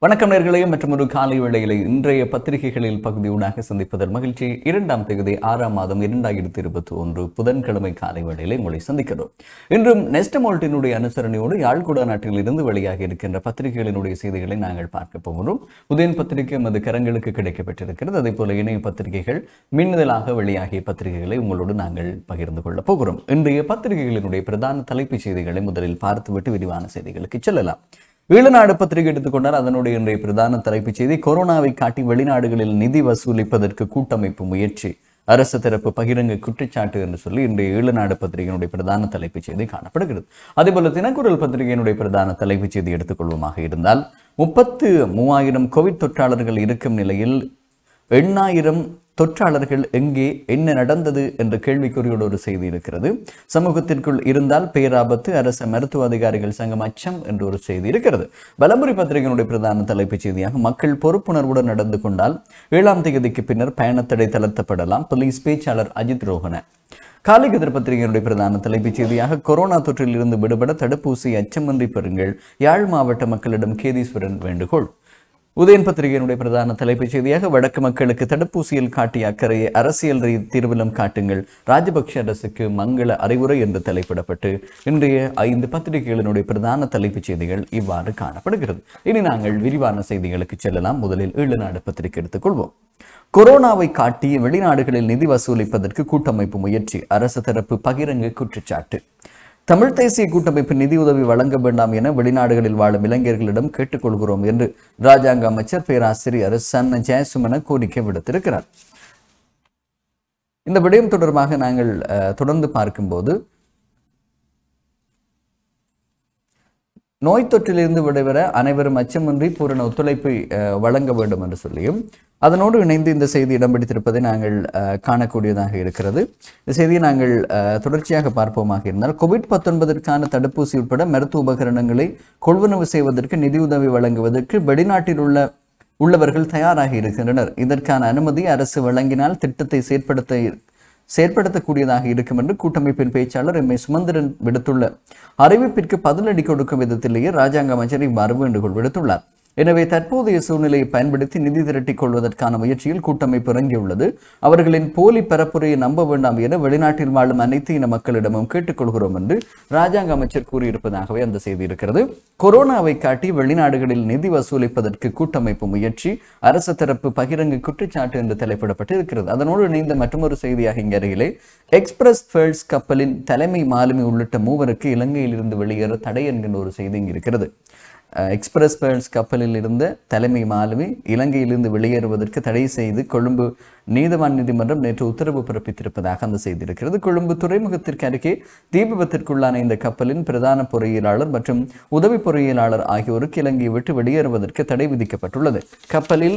வணக்கம் நேர்களையும் மற்றும் ஒரு காலை வேளையிலே இன்றைய பத்திரிகைகளில் பகுதியூடாக சந்திப்பதில் மகிழ்ச்சி இரண்டாம் தேதி ஆறாம் மாதம் இரண்டாயிரத்தி இருபத்தி ஒன்று புதன்கிழமை காலை வேளையிலே உங்களை சந்திக்கிறோம் இன்றும் நெஸ்டமோல்ட்டினுடைய அனுசரணையோடு யாழ்குடா நாட்டில் இருந்து வெளியாகி இருக்கின்ற பத்திரிகைகளினுடைய செய்திகளை நாங்கள் பார்க்க போகிறோம் உதயன் பத்திரிகை நமது கரங்களுக்கு கிடைக்கப்பட்டிருக்கிறது அதே போல இணைய பத்திரிகைகள் மின்னிதழாக வெளியாகிய பத்திரிகைகளை உங்களோடு நாங்கள் பகிர்ந்து கொள்ளப் போகிறோம் இன்றைய பத்திரிகைகளினுடைய பிரதான தலைப்புச் செய்திகளை முதலில் பார்த்துவிட்டு விரிவான செய்திகளுக்கு செல்லலாம் ஈழநாடு பத்திரிகை எடுத்துக்கொண்டால் அதனுடைய இன்றைய பிரதான தலைப்புச் செய்தி கொரோனாவை காட்டி வெளிநாடுகளில் நிதி வசூலிப்பதற்கு கூட்டமைப்பு முயற்சி அரசு தரப்பு பகிரங்க குற்றச்சாட்டு என்று சொல்லி இன்றைய ஈழநாடு பத்திரிகையினுடைய பிரதான தலைப்புச் செய்தி காணப்படுகிறது அதேபோல தினக்குரல் பத்திரிகையினுடைய பிரதான தலைப்புச் செய்தி எடுத்துக்கொள்வோமாக இருந்தால் முப்பத்து மூவாயிரம் கோவிட் தொற்றாளர்கள் இருக்கும் நிலையில் எண்ணாயிரம் தொற்றாளர்கள் எங்கே என்ன நடந்தது என்ற கேள்விக்குறியோடு ஒரு செய்தி இருக்கிறது சமூகத்திற்குள் இருந்தால் பேராபத்து அரச மருத்துவ அதிகாரிகள் சங்கம் அச்சம் என்று ஒரு செய்தி இருக்கிறது பலமுறை பத்திரிகையினுடைய பிரதான தலைப்புச் செய்தியாக மக்கள் பொறுப்புணர்வுடன் நடந்து கொண்டால் ஏழாம் தேதிக்கு பின்னர் பயணத்தடை தளர்த்தப்படலாம் போலீஸ் பேச்சாளர் அஜித் ரோஹன காலிகதிர் பத்திரிகையினுடைய பிரதான தலைப்புச் செய்தியாக கொரோனா தொற்றில் இருந்து விடுபட தடுப்பூசி அச்சமின்றி பெறுங்கள் யாழ் மாவட்ட மக்களிடம் கேதீஸ்வரன் வேண்டுகோள் உதயன் பத்திரிகையினுடைய பிரதான தலைப்புச் செய்தியாக வடக்கு மக்களுக்கு தடுப்பூசியில் காட்டிய அக்கறையை அரசியல் ரீ தீர்விலும் காட்டுங்கள் ராஜபக்ஷ அரசுக்கு மங்கள அறிவுரை என்று தலைப்பிடப்பட்டு இன்றைய ஐந்து பத்திரிகைகளினுடைய பிரதான தலைப்புச் செய்திகள் இவ்வாறு காணப்படுகிறது இனி நாங்கள் விரிவான செய்திகளுக்கு செல்லலாம் முதலில் ஈழநாடு பத்திரிகை எடுத்துக்கொள்வோம் கொரோனாவை காட்டி வெளிநாடுகளில் நிதி வசூலிப்பதற்கு கூட்டமைப்பு முயற்சி அரசு தரப்பு பகிரங்க குற்றச்சாட்டு தமிழ் தேசிய கூட்டமைப்பு நிதியுதவி வழங்க வேண்டாம் என வெளிநாடுகளில் வாழும் இளைஞர்களிடம் கேட்டுக்கொள்கிறோம் என்று ராஜாங்க அமைச்சர் பேராசிரியர் சன்ன ஜெயசுமன கோரிக்கை விடுத்திருக்கிறார் இந்த விடயம் தொடர்பாக நாங்கள் அஹ், தொடர்ந்து பார்க்கும்போது நோய் தொற்றிலிருந்து விடைபெற அனைவரும் அச்சமின்றி பூரண ஒத்துழைப்பை அஹ், வழங்க வேண்டும் என்று சொல்லியும் அதனோடு இணைந்து இந்த செய்தி இடம் பிடித்திருப்பதை நாங்கள் அஹ், காணக்கூடியதாக இருக்கிறது இந்த செய்தியை நாங்கள் அஹ், தொடர்ச்சியாக பார்ப்போமாக இருந்தால் கோவிட் பத்தொன்பதற்கான தடுப்பூசி உட்பட மருத்துவ உபகரணங்களை கொள்வனவு செய்வதற்கு நிதியுதவி வழங்குவதற்கு வெளிநாட்டில் உள்ள உள்ளவர்கள் தயாராகி இருக்கின்றனர் இதற்கான அனுமதி அரசு வழங்கினால் திட்டத்தை செயற்படுத்த செயற்படுத்தக்கூடியதாக இருக்கும் என்று கூட்டமைப்பின் பேச்சாளர் எம் ஏ சுமந்திரன் விடுத்துள்ள அறிவிப்பிற்கு பதிலடி கொடுக்கும் விதத்திலேயே ராஜாங்க அமைச்சர் இவ்வாறு வேண்டுகோள் விடுத்துள்ளார் எனவே தற்போதைய சூழ்நிலையை பயன்படுத்தி நிதி திரட்டிக் கொள்வதற்கான முயற்சியில் கூட்டமைப்பு இறங்கியுள்ளது அவர்களின் போலி பரப்புரையை நம்ப வேண்டாம் என வெளிநாட்டில் வாழும் அனைத்து இன மக்களிடமும் கேட்டுக்கொள்கிறோம் என்று ராஜாங்க அமைச்சர் கூறியிருப்பதாகவே அந்த செய்தி இருக்கிறது கொரோனாவை காட்டி வெளிநாடுகளில் நிதி வசூலிப்பதற்கு கூட்டமைப்பு முயற்சி அரசு தரப்பு பகிரங்க குற்றச்சாட்டு என்று தலைப்பிடப்பட்டு இருக்கிறது அதனோடு இணைந்த மற்றொரு செய்தியாக இங்கே அருகிலே எக்ஸ்பிரஸ் ஃபேர்ஸ் கப்பலின் தலைமை மாலுமி உள்ளிட்ட மூவருக்கு இலங்கையில் இருந்து வெளியேற தடை என்கின்ற ஒரு செய்தி இங்கு இருக்கிறது அஹ், எக்ஸ்பிரஸ் பேர்ஸ் கப்பலில் இருந்த தலைமை மாலுமி இலங்கையிலிருந்து வெளியேறுவதற்கு தடை செய்து கொழும்பு நீதவான் நீதிமன்றம் நேற்று உத்தரவு பிறப்பித்திருப்பதாக அந்த செய்தி இருக்கிறது கொழும்பு துறைமுகத்திற்கு அருகே தீ விபத்திற்குள்ளான இந்த கப்பலின் பிரதான பொறியியலாளர் மற்றும் உதவி பொறியியலாளர் ஆகியோருக்கு இலங்கையை விட்டு வெளியேறுவதற்கு தடை விதிக்கப்பட்டுள்ளது கப்பலில்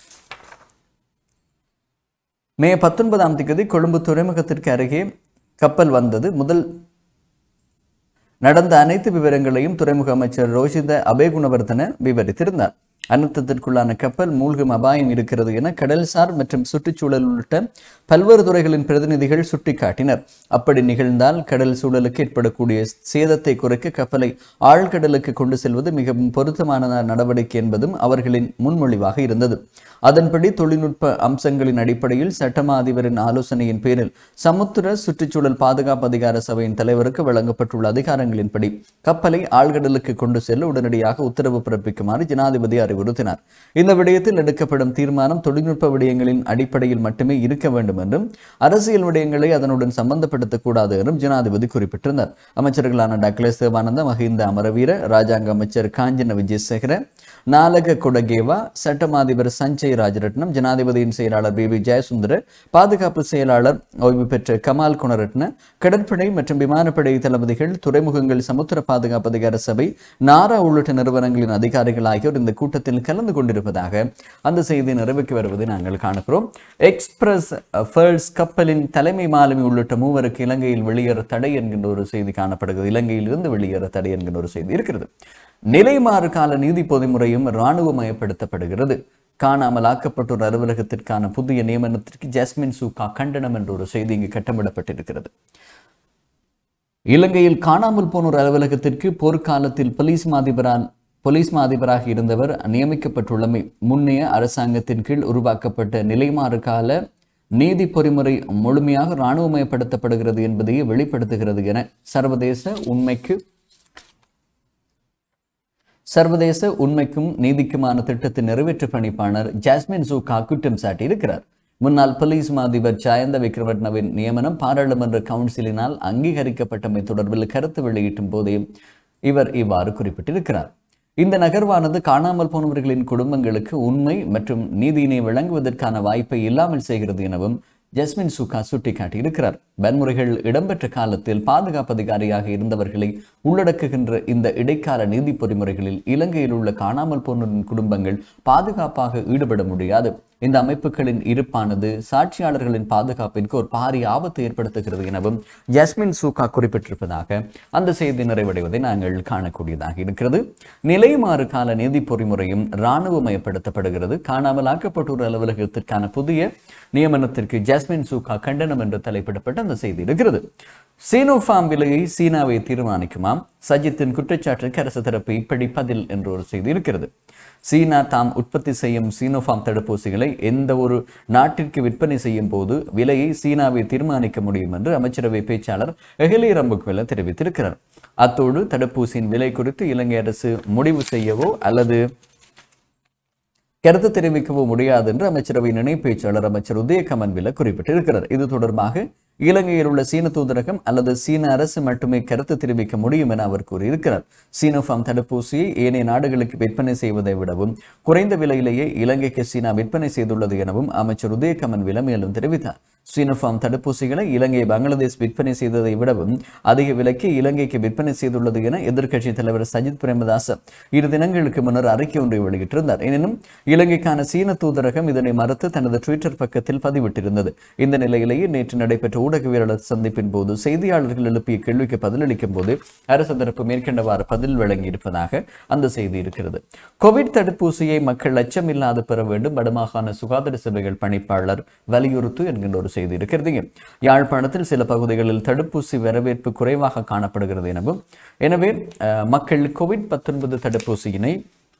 மே பத்தொன்பதாம் தேதி கொழும்பு துறைமுகத்திற்கு அருகே கப்பல் வந்தது முதல் நடந்த அனைத்து விவரங்களையும் துறைமுக அமைச்சர் ரோஷித அபேகுணவர்தன விவரித்திருந்தார் அனர்த்தத்திற்குள்ளான கப்பல் மூழ்கும் அபாயம் இருக்கிறது என கடல்சார் மற்றும் சுற்றுச்சூழல் உள்ளிட்ட பல்வேறு துறைகளின் பிரதிநிதிகள் சுட்டிக்காட்டினர் அப்படி நிகழ்ந்தால் கடல் சூழலுக்கு ஏற்படக்கூடிய சேதத்தை குறைக்க கப்பலை ஆழ்கடலுக்கு கொண்டு செல்வது மிகவும் பொருத்தமான நடவடிக்கை என்பதும் அவர்களின் முன்மொழிவாக இருந்தது அதன்படி தொழில்நுட்ப அம்சங்களின் அடிப்படையில் சட்டமா அதிபரின் ஆலோசனையின் பேரில் சமுத்திர சுற்றுச்சூழல் பாதுகாப்பு அதிகார சபையின் தலைவருக்கு வழங்கப்பட்டுள்ள அதிகாரங்களின்படி கப்பலை ஆழ்கடலுக்கு கொண்டு செல்ல உடனடியாக உத்தரவு பிறப்பிக்குமாறு ஜனாதிபதி அறிவுறுத்தினார் இந்த விடயத்தில் எடுக்கப்படும் தீர்மானம் தொழில்நுட்ப விடயங்களின் அடிப்படையில் மட்டுமே இருக்க வேண்டும் என்றும் அரசியல் விடயங்களை அதனுடன் சம்பந்தப்படுத்தக்கூடாது என்றும் ஜனாதிபதி குறிப்பிட்டிருந்தார் அமைச்சர்களான டக்ளஸ் தேவானந்த மஹிந்த அமரவீர ராஜாங்க அமைச்சர் காஞ்சன விஜயசேகர நாலக கொடகேவா சட்டமாதிபர் சஞ்சய் ராஜரட்னம் ஜனாதிபதியின் செயலாளர் பி வி ஜெயசுந்தர பாதுகாப்பு செயலாளர் ஓய்வு பெற்ற கமால் குணரட்ன கடற்படை மற்றும் விமானப்படை தளபதிகள் துறைமுகங்கள் சமுத்திர பாதுகாப்பு அதிகார சபை நாரா உள்ளிட்ட நிறுவனங்களின் அதிகாரிகள் ஆகியோர் இந்த கூட்டத்தில் கலந்து கொண்டிருப்பதாக அந்த செய்தி நிறைவுக்கு வருவதை நாங்கள் காணுகிறோம் எக்ஸ்பிரஸ் ஃபேர்ஸ் கப்பலின் தலைமை மாலுமி உள்ளிட்ட மூவருக்கு இலங்கையில் வெளியேற தடை என்கின்ற ஒரு செய்தி காணப்படுகிறது இலங்கையில் இருந்து வெளியேற தடை என்கின்ற ஒரு செய்தி இருக்கிறது நிலைமாறு கால நீதி பொதுமுறையும் இராணுவமயப்படுத்தப்படுகிறது காணாமல் ஆக்கப்பட்டோர் அலுவலகத்திற்கான புதிய நியமனத்திற்கு ஜாஸ்மின் சூகா கண்டனம் என்ற ஒரு செய்தி இங்கு கட்டமிடப்பட்டிருக்கிறது இலங்கையில் காணாமல் போனோர் அலுவலகத்திற்கு போர்க்காலத்தில் போலீஸ் மாதிபரால் போலீஸ் மா அதிபராக இருந்தவர் நியமிக்கப்பட்டுள்ளமை முன்னைய அரசாங்கத்தின் கீழ் உருவாக்கப்பட்ட நிலைமாறு கால நீதி பொறிமுறை முழுமையாக இராணுவமயப்படுத்தப்படுகிறது என்பதையே வெளிப்படுத்துகிறது என சர்வதேச உண்மைக்கு சர்வதேச உண்மைக்கும் நீதிக்குமான திட்டத்தின் நிறைவேற்று பணிப்பாளர் ஜாஸ்மின் ஜூகா குற்றம் சாட்டியிருக்கிறார் முன்னாள் போலீஸ் மா அதிபர் ஜயந்த விக்ரமட்னவின் நியமனம் பாராளுமன்ற கவுன்சிலினால் அங்கீகரிக்கப்பட்டமை தொடர்பில் கருத்து வெளியிட்டும் போதே இவர் இவ்வாறு குறிப்பிட்டிருக்கிறார் இந்த நகர்வானது காணாமல் போனவர்களின் குடும்பங்களுக்கு உண்மை மற்றும் நீதியினை வழங்குவதற்கான வாய்ப்பை இல்லாமல் செய்கிறது எனவும் ஜஸ்மின் சுகா சுட்டிக்காட்டியிருக்கிறார் வன்முறைகள் இடம்பெற்ற காலத்தில் பாதுகாப்பு அதிகாரியாக இருந்தவர்களை உள்ளடக்குகின்ற இந்த இடைக்கால நீதி பொறிமுறைகளில் இலங்கையில் உள்ள காணாமல் போனோரின் குடும்பங்கள் பாதுகாப்பாக ஈடுபட முடியாது இந்த அமைப்புகளின் இருப்பானது சாட்சியாளர்களின் பாதுகாப்பிற்கு ஒரு பாரிய ஆபத்தை ஏற்படுத்துகிறது எனவும் ஜஸ்மின் சூகா குறிப்பிட்டிருப்பதாக அந்த செய்தி நிறைவடைவதை நாங்கள் காணக்கூடியதாக இருக்கிறது நிலைமாறு கால நீதி பொறிமுறையும் இராணுவமயப்படுத்தப்படுகிறது காணாமல் ஆக்கப்பட்டோர் அலுவலகத்திற்கான புதிய நியமனத்திற்கு ஜஸ்மின் சூகா கண்டனம் என்று தலைப்பிடப்பட்ட அந்த செய்தி இருக்கிறது சீனோஃபார்ம் விலையை சீனாவை தீர்மானிக்குமாம் சஜித்தின் குற்றச்சாட்டுக்கு அரசு தரப்பு இப்படி பதில் என்று ஒரு செய்தி இருக்கிறது சீனா தாம் உற்பத்தி செய்யும் சீனோஃபார்ம் தடுப்பூசிகளை எந்த ஒரு நாட்டிற்கு விற்பனை செய்யும் போது விலையை சீனாவை தீர்மானிக்க முடியும் என்று அமைச்சரவை பேச்சாளர் எஹிலி ரம்புக்வெல தெரிவித்திருக்கிறார் அத்தோடு தடுப்பூசியின் விலை குறித்து இலங்கை அரசு முடிவு செய்யவோ அல்லது கருத்து தெரிவிக்கவோ முடியாது என்று அமைச்சரவை இணை பேச்சாளர் அமைச்சர் உதயகமன்வில குறிப்பிட்டிருக்கிறார் இது தொடர்பாக இலங்கையில் உள்ள சீன தூதரகம் அல்லது சீன அரசு மட்டுமே கருத்து தெரிவிக்க முடியும் என அவர் கூறியிருக்கிறார் சீனோஃபார்ம் தடுப்பூசியை ஏனைய நாடுகளுக்கு விற்பனை செய்வதை விடவும் குறைந்த விலையிலேயே இலங்கைக்கு சீனா விற்பனை செய்துள்ளது எனவும் அமைச்சர் உதயகமன்வில மேலும் தெரிவித்தார் சீனோஃபார்ம் தடுப்பூசிகளை இலங்கை பங்களாதேஷ் விற்பனை செய்ததை விடவும் அதிக விலைக்கு இலங்கைக்கு விற்பனை செய்துள்ளது என எதிர்க்கட்சி தலைவர் சஜித் பிரேமதாச இரு தினங்களுக்கு முன்னர் அறிக்கை ஒன்றை வெளியிட்டிருந்தார் எனினும் இலங்கைக்கான சீன தூதரகம் இதனை மறுத்து தனது ட்விட்டர் பக்கத்தில் பதிவிட்டிருந்தது இந்த நிலையிலேயே நேற்று நடைபெற்ற ஊடகவியலாளர் சந்திப்பின் போது செய்தியாளர்கள் எழுப்பிய கேள்விக்கு பதிலளிக்கும் போது அரசு தரப்பு மேற்கண்டவாறு பதில் வழங்கியிருப்பதாக அந்த செய்தி இருக்கிறது கோவிட் தடுப்பூசியை மக்கள் அச்சமில்லாது பெற வேண்டும் வடமாகாண சுகாதார சேவைகள் பணிப்பாளர் வலியுறுத்து என்கின்ற ஒரு செய்தி இருக்கிறது யாழ்ப்பாணத்தில் சில பகுதிகளில் தடுப்பூசி வரவேற்பு குறைவாக காணப்படுகிறது எனவும் எனவே அஹ், மக்கள் கோவிட் பத்தொன்பது தடுப்பூசியினை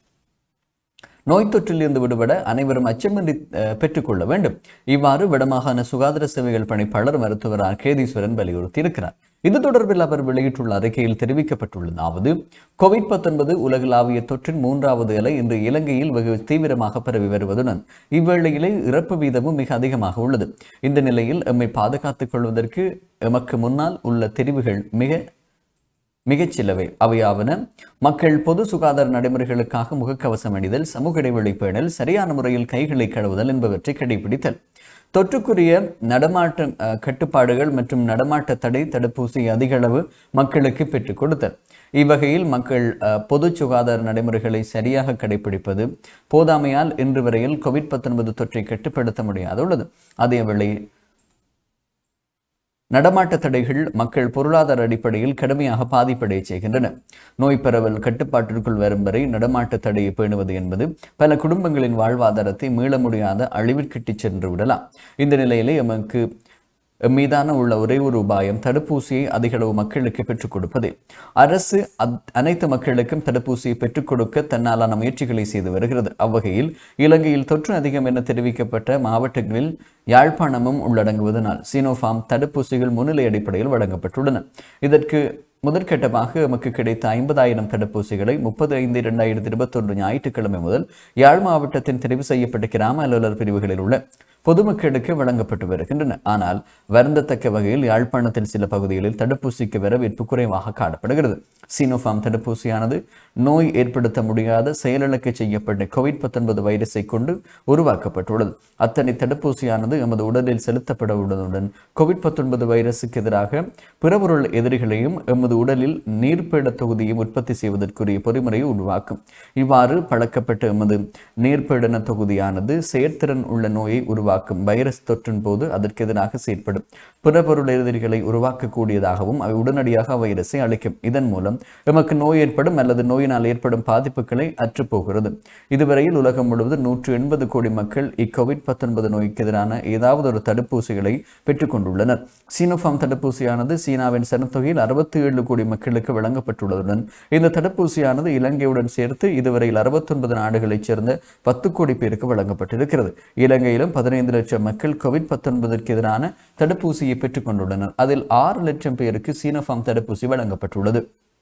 நோய் தொற்றிலிருந்து விடுபட அனைவரும் அச்சமின்றி அஹ், பெற்றுக்கொள்ள வேண்டும் இவ்வாறு வடமாகாண சுகாதார சேவைகள் பணிப்பாளர் மருத்துவர் ஆர் கேதீஸ்வரன் வலியுறுத்தியிருக்கிறார் இது தொடர்பில் அவர் வெளியிட்டுள்ள அறிக்கையில் தெரிவிக்கப்பட்டுள்ளதாவது கோவிட் பத்தொன்பது உலகளாவிய தொற்றின் மூன்றாவது அலை இன்று இலங்கையில் வெகு தீவிரமாக பரவி வருவதுடன் இவ்வேளையிலே இறப்பு வீதமும் மிக அதிகமாக உள்ளது இந்த நிலையில் எம்மை பாதுகாத்துக் கொள்வதற்கு எமக்கு முன்னால் உள்ள தெரிவுகள் மிக மிகச் சிலவை அவையாவன மக்கள் பொது சுகாதார நடைமுறைகளுக்காக முகக்கவசம் அணிதல் சமூக இடைவெளி பேணல் சரியான முறையில் கைகளை கழுவுதல் என்பவற்றை கடைபிடித்தல் தொற்றுக்குரிய நடமாட்ட அஹ், கட்டுப்பாடுகள் மற்றும் நடமாட்ட தடை தடுப்பூசி அதிக அளவு மக்களுக்கு பெற்றுக் கொடுத்தல் இவ்வகையில் மக்கள் அஹ், பொது சுகாதார நடைமுறைகளை சரியாக கடைபிடிப்பது போதாமையால் இன்று வரையில் கோவிட் பத்தொன்பது தொற்றை கட்டுப்படுத்த முடியாதுள்ளது அதேவேளை நடமாட்ட தடைகள் மக்கள் பொருளாதார அடிப்படையில் கடுமையாக பாதிப்படைய செய்கின்றன நோய் பரவல் கட்டுப்பாட்டிற்குள் வரும் வரை நடமாட்ட தடையை பேணுவது என்பது பல குடும்பங்களின் வாழ்வாதாரத்தை மீள முடியாத அழிவிற்கிட்டுச் சென்று விடலாம் இந்த நிலையிலே எமக்கு மீதான உள்ள ஒரே ஒரு உபாயம் தடுப்பூசியை அதிக அளவு மக்களுக்கு பெற்றுக் கொடுப்பதே அரசு அத்- அனைத்து மக்களுக்கும் தடுப்பூசியை பெற்றுக் கொடுக்க தன்னாலான முயற்சிகளை செய்து வருகிறது அவ்வகையில் இலங்கையில் தொற்று அதிகம் என தெரிவிக்கப்பட்ட மாவட்டங்களில் யாழ்ப்பாணமும் உள்ளடங்குவதனால் சீனோஃபார்ம் தடுப்பூசிகள் முன்னிலை அடிப்படையில் வழங்கப்பட்டுள்ளன இதற்கு முதற்கட்டமாக எமக்கு கிடைத்த ஐம்பதாயிரம் தடுப்பூசிகளை முப்பது ஐந்து இரண்டாயிரத்தி இருபத்தொன்று ஞாயிற்றுக்கிழமை முதல் யாழ் மாவட்டத்தின் தெரிவு செய்யப்பட்ட கிராம அலுவலர் பிரிவுகளில் உள்ள பொதுமக்களுக்கு வழங்கப்பட்டு வருகின்றன ஆனால் வருந்தத்தக்க வகையில் யாழ்ப்பாணத்தில் சில பகுதிகளில் தடுப்பூசிக்கு வரவேற்பு குறைவாக காணப்படுகிறது சீனோஃபார்ம் தடுப்பூசியானது நோய் ஏற்படுத்த முடியாத செயலிழக்க செய்யப்பட்ட கோவிட் பத்தொன்பது வைரஸை கொண்டு உருவாக்கப்பட்டுள்ளது அத்தனை தடுப்பூசியானது எமது உடலில் செலுத்தப்பட உள்ளதுடன் கோவிட் பத்தொன்பது வைரஸுக்கு எதிராக பிறபொருள் எதிரிகளையும் எமது உடலில் நீர்ப்பேட தொகுதியையும் உற்பத்தி செய்வதற்குரிய பொறிமுறையை உருவாக்கும் இவ்வாறு பழக்கப்பட்ட எமது நீர்ப்பேடன தொகுதியானது செயற்திறன் உள்ள நோயை உருவாக்கும் உருவாக்கும் வைரஸ் தொற்றின் போது அதற்கு எதிராக செயற்படும் புறப்பொருள் எதிரிகளை உருவாக்கக்கூடியதாகவும் அவை உடனடியாக வைரஸை அளிக்கும் இதன் மூலம் எமக்கு நோய் ஏற்படும் அல்லது நோயினால் ஏற்படும் பாதிப்புகளை அற்றுப்போகிறது இதுவரையில் உலகம் முழுவதும் நூற்று எண்பது கோடி மக்கள் இக்கோவிட் பத்தொன்பது நோய்க்கு எதிரான ஏதாவது ஒரு தடுப்பூசிகளை பெற்றுக்கொண்டுள்ளனர் சீனோஃபார்ம் தடுப்பூசியானது சீனாவின் சனத்தொகையில் அறுபத்தி ஏழு கோடி மக்களுக்கு வழங்கப்பட்டுள்ளதுடன் இந்த தடுப்பூசியானது இலங்கையுடன் சேர்த்து இதுவரையில் அறுபத்தொன்பது நாடுகளைச் சேர்ந்த பத்து கோடி பேருக்கு வழங்கப்பட்டிருக்கிறது இலங்கையிலும் பதினைந்து லட்சம் மக்கள் கோவிட் பத்தொன்பதற்கு எதிரான தடுப்பூசியை பெற்றுக் கொண்டுள்ளனர் அதில் ஆறு லட்சம் பேருக்கு சீனோஃபார்ம் தடுப்பூசி வழங்கப்பட்டுள்ளது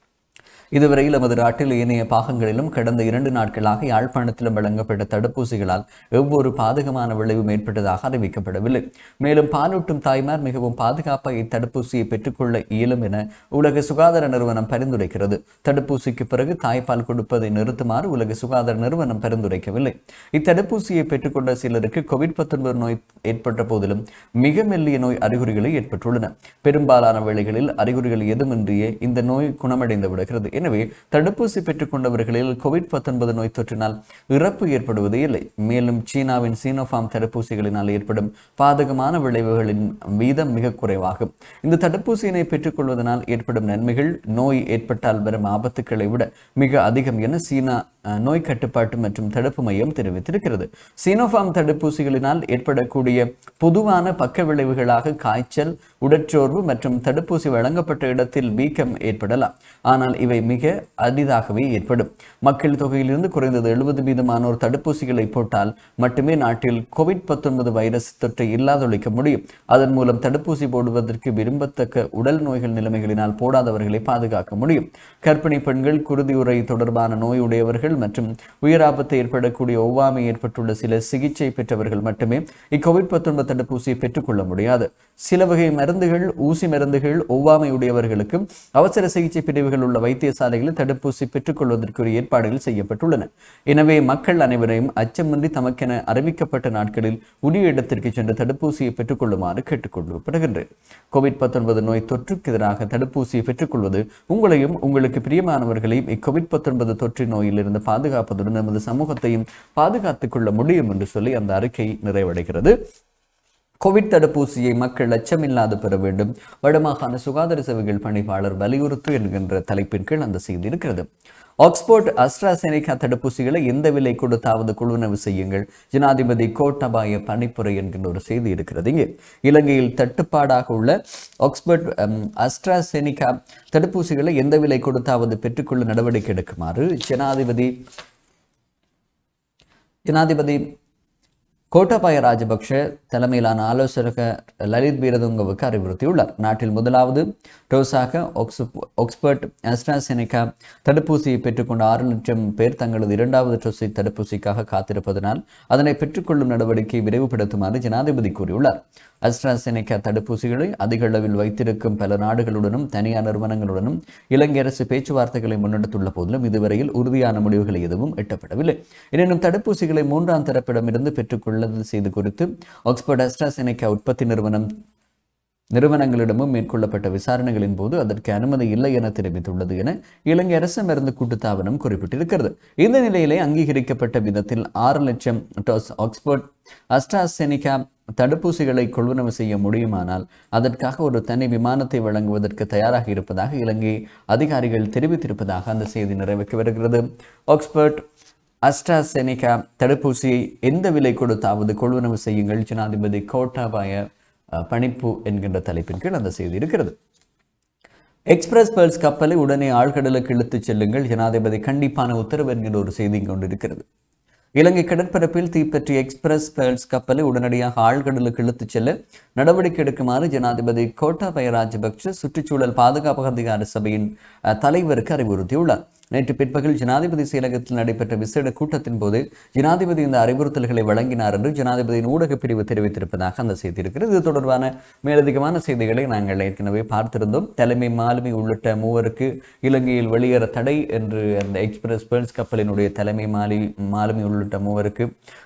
இதுவரையில் நமது நாட்டில் ஏனைய பாகங்களிலும் கடந்த இரண்டு நாட்களாக யாழ்ப்பாணத்திலும் வழங்கப்பட்ட தடுப்பூசிகளால் எவ்வொரு பாதகமான விளைவும் ஏற்பட்டதாக அறிவிக்கப்படவில்லை மேலும் பாலூட்டும் தாய்மார் மிகவும் பாதுகாப்பாக இத்தடுப்பூசியை பெற்றுக்கொள்ள இயலும் என உலக சுகாதார நிறுவனம் பரிந்துரைக்கிறது தடுப்பூசிக்கு பிறகு தாய்ப்பால் கொடுப்பதை நிறுத்துமாறு உலக சுகாதார நிறுவனம் பரிந்துரைக்கவில்லை இத்தடுப்பூசியை பெற்றுக்கொண்ட சிலருக்கு கோவிட் பத்தொன்பது நோய் ஏற்பட்ட போதிலும் மிக மெல்லிய நோய் அறிகுறிகளை ஏற்பட்டுள்ளன பெரும்பாலான வேளைகளில் அறிகுறிகள் எதுமின்றியே இந்த நோய் குணமடைந்து விடுகிறது எனவே தடுப்பூசி பெற்றுக் கொண்டவர்களில் கோவிட் பத்தொன்பது நோய் தொற்றினால் இறப்பு ஏற்படுவது இல்லை மேலும் சீனாவின் சீனோஃபார்ம் தடுப்பூசிகளினால் ஏற்படும் பாதகமான விளைவுகளின் வீதம் மிக குறைவாகும் இந்த தடுப்பூசியினை பெற்றுக்கொள்வதனால் ஏற்படும் நன்மைகள் நோய் ஏற்பட்டால் வரும் ஆபத்துக்களை விட மிக அதிகம் என சீனா அஹ், நோய் கட்டுப்பாட்டு மற்றும் தடுப்பு மையம் தெரிவித்திருக்கிறது சீனோஃபார்ம் தடுப்பூசிகளினால் ஏற்படக்கூடிய பொதுவான பக்க விளைவுகளாக காய்ச்சல் உடற்சோர்வு மற்றும் தடுப்பூசி வழங்கப்பட்ட இடத்தில் வீக்கம் ஏற்படலாம் ஆனால் இவை மிக அரிதாகவே ஏற்படும் மக்கள் தொகையிலிருந்து குறைந்தது எழுபது வீதமானோர் தடுப்பூசிகளை போட்டால் மட்டுமே நாட்டில் கோவிட் பத்தொன்பது வைரஸ் தொற்றை இல்லாதொழிக்க முடியும் அதன் மூலம் தடுப்பூசி போடுவதற்கு விரும்பத்தக்க உடல் நோய்கள் நிலைமைகளினால் போடாதவர்களை பாதுகாக்க முடியும் கர்ப்பிணி பெண்கள் குருதியுறை தொடர்பான நோயுடையவர்கள் மற்றும் உயிராபத்து ஏற்படக்கூடிய ஒவ்வாமை ஏற்பட்டுள்ள சில சிகிச்சை பெற்றவர்கள் மட்டுமே இக்கோவிட் பத்தொன்பது தடுப்பூசியை பெற்றுக்கொள்ள முடியாது சில வகை மருந்துகள் ஊசி மருந்துகள் ஒவ்வாமை உடையவர்களுக்கும் அவசர சிகிச்சை பிரிவுகள் உள்ள வைத்தியசாலைகளில் தடுப்பூசி பெற்றுக்கொள்வதற்குரிய ஏற்பாடுகள் செய்யப்பட்டுள்ளன எனவே மக்கள் அனைவரையும் அச்சமின்றி தமக்கென அறிவிக்கப்பட்ட நாட்களில் உரிய இடத்திற்கு சென்று தடுப்பூசியை பெற்றுக்கொள்ளுமாறு கேட்டுக்கொள்ளப்படுகின்றேன் கோவிட் பத்தொன்பது நோய் தொற்றுக்கு எதிராக தடுப்பூசியை பெற்றுக்கொள்வது உங்களையும் உங்களுக்கு பிரியமானவர்களையும் இக்கோவிட் பத்தொன்பது தொற்று நோயிலிருந்து பாதுகாப்பதுடன் நமது சமூகத்தையும் பாதுகாத்துக் கொள்ள முடியும் என்று சொல்லி அந்த அறிக்கை நிறைவடைகிறது கோவிட் தடுப்பூசியை மக்கள் அச்சமில்லாது பெற வேண்டும் வடமாகாண சுகாதார சேவைகள் பணிப்பாளர் வலியுறுத்து என்கின்ற தலைப்பின் கீழ் அந்த செய்தி இருக்கிறது ஆக்ஸ்போர்ட் அஸ்ட்ராசெனிகா தடுப்பூசிகளை எந்த விலை கொடுத்தாவது கொள்வனவு செய்யுங்கள் ஜனாதிபதி கோட்டபாய பணிப்புரை என்கின்ற ஒரு செய்தி இருக்கிறது இங்கே இலங்கையில் தட்டுப்பாடாக உள்ள ஆக்ஸ்போர்ட் அம், அஸ்ட்ராசெனிகா தடுப்பூசிகளை எந்த விலை கொடுத்தாவது பெற்றுக்கொள்ள நடவடிக்கை எடுக்குமாறு ஜனாதிபதி ஜனாதிபதி கோட்டாபாய ராஜபக்ஷ தலைமையிலான ஆலோசகர் லலித் பீரதுங்கவுக்கு அறிவுறுத்தியுள்ளார் நாட்டில் முதலாவது டோஸாக ஆக்ஸ்ப- ஆக்ஸ்போர்ட் ஆஸ்ட்ராசெனிகா தடுப்பூசியை பெற்றுக்கொண்ட ஆறு லட்சம் பேர் தங்களது இரண்டாவது டோஸை தடுப்பூசிக்காக காத்திருப்பதனால் அதனை பெற்றுக்கொள்ளும் நடவடிக்கையை விரைவுபடுத்துமாறு ஜனாதிபதி கூறியுள்ளார் அஸ்ட்ராசெனிகா தடுப்பூசிகளை அதிக அளவில் வைத்திருக்கும் பல நாடுகளுடனும் தனியார் நிறுவனங்களுடனும் இலங்கை அரசு பேச்சுவார்த்தைகளை முன்னெடுத்துள்ள போதிலும் இதுவரையில் உறுதியான முடிவுகள் எதுவும் எட்டப்படவில்லை எனினும் தடுப்பூசிகளை மூன்றாம் தரப்பிடமிருந்து பெற்றுக்கொள்ளது செய்து குறித்து ஆக்ஸ்போர்ட் அஸ்ட்ராசெனிகா உற்பத்தி நிறுவனம் நிறுவனங்களிடமும் மேற்கொள்ளப்பட்ட விசாரணைகளின் போது அதற்கு அனுமதி இல்லை என தெரிவித்துள்ளது என இலங்கை அரசு மருந்து கூட்டுத்தாபனம் குறிப்பிட்டிருக்கிறது இந்த நிலையிலே அங்கீகரிக்கப்பட்ட விதத்தில் ஆறு லட்சம் டோஸ் ஆக்ஸ்போர்ட் அஸ்ட்ராசெனிகா தடுப்பூசிகளை கொள்வனவு செய்ய முடியுமானால் அதற்காக ஒரு தனி விமானத்தை வழங்குவதற்கு தயாராக இருப்பதாக இலங்கை அதிகாரிகள் தெரிவித்திருப்பதாக அந்த செய்தி நிறைவேற்றி வருகிறது ஆக்ஸ்போர்ட் அஸ்ட்ராசெனிகா தடுப்பூசியை எந்த விலை கொடுத்தாவது கொள்வனவு செய்யுங்கள் ஜனாதிபதி கோட்டாபாய அஹ், பணிப்பு என்கின்ற தலைப்பின் கீழ் அந்த செய்தி இருக்கிறது எக்ஸ்பிரஸ் பேர்ல்ஸ் கப்பலை உடனே ஆழ்கடலுக்கு இழுத்துச் செல்லுங்கள் ஜனாதிபதி கண்டிப்பான உத்தரவு என்கின்ற ஒரு செய்தி கொண்டிருக்கிறது இலங்கை கடற்பரப்பில் தீப்பற்றிய எக்ஸ்பிரஸ் பேர்ல்ஸ் கப்பலை உடனடியாக ஆழ்கடலுக்கு இழுத்துச் செல்ல நடவடிக்கை எடுக்குமாறு ஜனாதிபதி கோட்டாபய ராஜபக்ஷ சுற்றுச்சூழல் பாதுகாப்பு அதிகார சபையின் அஹ், தலைவருக்கு அறிவுறுத்தியுள்ளார் நேற்று பிற்பகல் ஜனாதிபதி செயலகத்தில் நடைபெற்ற விசேட கூட்டத்தின் போது ஜனாதிபதி இந்த அறிவுறுத்தல்களை வழங்கினார் என்று ஜனாதிபதியின் ஊடகப் பிரிவு தெரிவித்திருப்பதாக அந்த செய்தி இருக்கிறது இது தொடர்பான மேலதிகமான செய்திகளை நாங்கள் ஏற்கனவே பார்த்திருந்தோம் தலைமை மாலுமி உள்ளிட்ட மூவருக்கு இலங்கையில் வெளியேற தடை என்று அந்த எக்ஸ்பிரஸ் பேர்ல்ஸ் கப்பலினுடைய தலைமை மாலி மாலுமி உள்ளிட்ட மூவருக்கு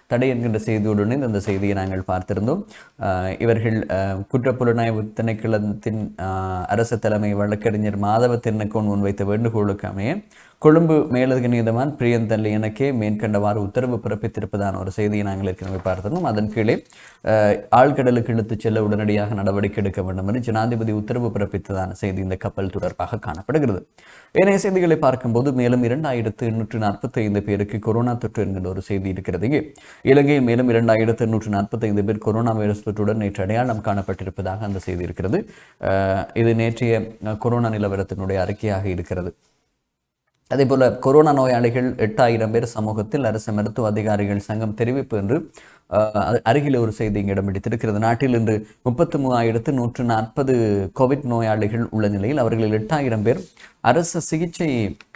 தடை என்கின்ற செய்தியுடனே இந்த செய்தியை நாங்கள் பார்த்திருந்தோம் ஆஹ் இவர்கள் ஆஹ் குற்றப்புலனாய்வு திணைக்களத்தின் ஆஹ் அரசு தலைமை வழக்கறிஞர் மாதவ திருநக்கோன் முன்வைத்த வேண்டுகோளுக்கு அமைய கொழும்பு மேலதிக நீதவான் பிரியந்தல்லி எனக்கே மேற்கண்டவாறு உத்தரவு பிறப்பித்திருப்பதான ஒரு செய்தியை நாங்கள் ஏற்கனவே பார்த்திருந்தோம் அதன் கீழே ஆஹ் ஆழ்கடலுக்கு இழுத்துச் செல்ல உடனடியாக நடவடிக்கை எடுக்க வேண்டும் என்று ஜனாதிபதி உத்தரவு பிறப்பித்ததான செய்தி இந்த கப்பல் தொடர்பாக காணப்படுகிறது ஏனைய செய்திகளை பார்க்கும்போது மேலும் இரண்டாயிரத்து எண்ணூற்று நாற்பத்தி ஐந்து பேருக்கு கொரோனா தொற்று என்கிற ஒரு செய்தி இருக்கிறது இங்கே இலங்கையில் மேலும் இரண்டாயிரத்து எண்ணூற்று நாற்பத்தி ஐந்து பேர் கொரோனா வைரஸ் தொற்றுடன் நேற்று அடையாளம் காணப்பட்டிருப்பதாக அந்த செய்தி இருக்கிறது ஆஹ் இது நேற்றைய அஹ், கொரோனா நிலவரத்தினுடைய அறிக்கையாக இருக்கிறது அதே போல கொரோனா நோயாளிகள் எட்டாயிரம் பேர் சமூகத்தில் அரசு மருத்துவ அதிகாரிகள் சங்கம் தெரிவிப்பு என்று அஹ், அது அருகில் ஒரு செய்தி இங்கே இடம் பிடித்திருக்கிறது நாட்டில் இன்று முப்பத்து மூவாயிரத்து நூற்று நாற்பது கோவிட் நோயாளிகள் உள்ள நிலையில் அவர்களில் எட்டாயிரம் பேர் அரசு சிகிச்சை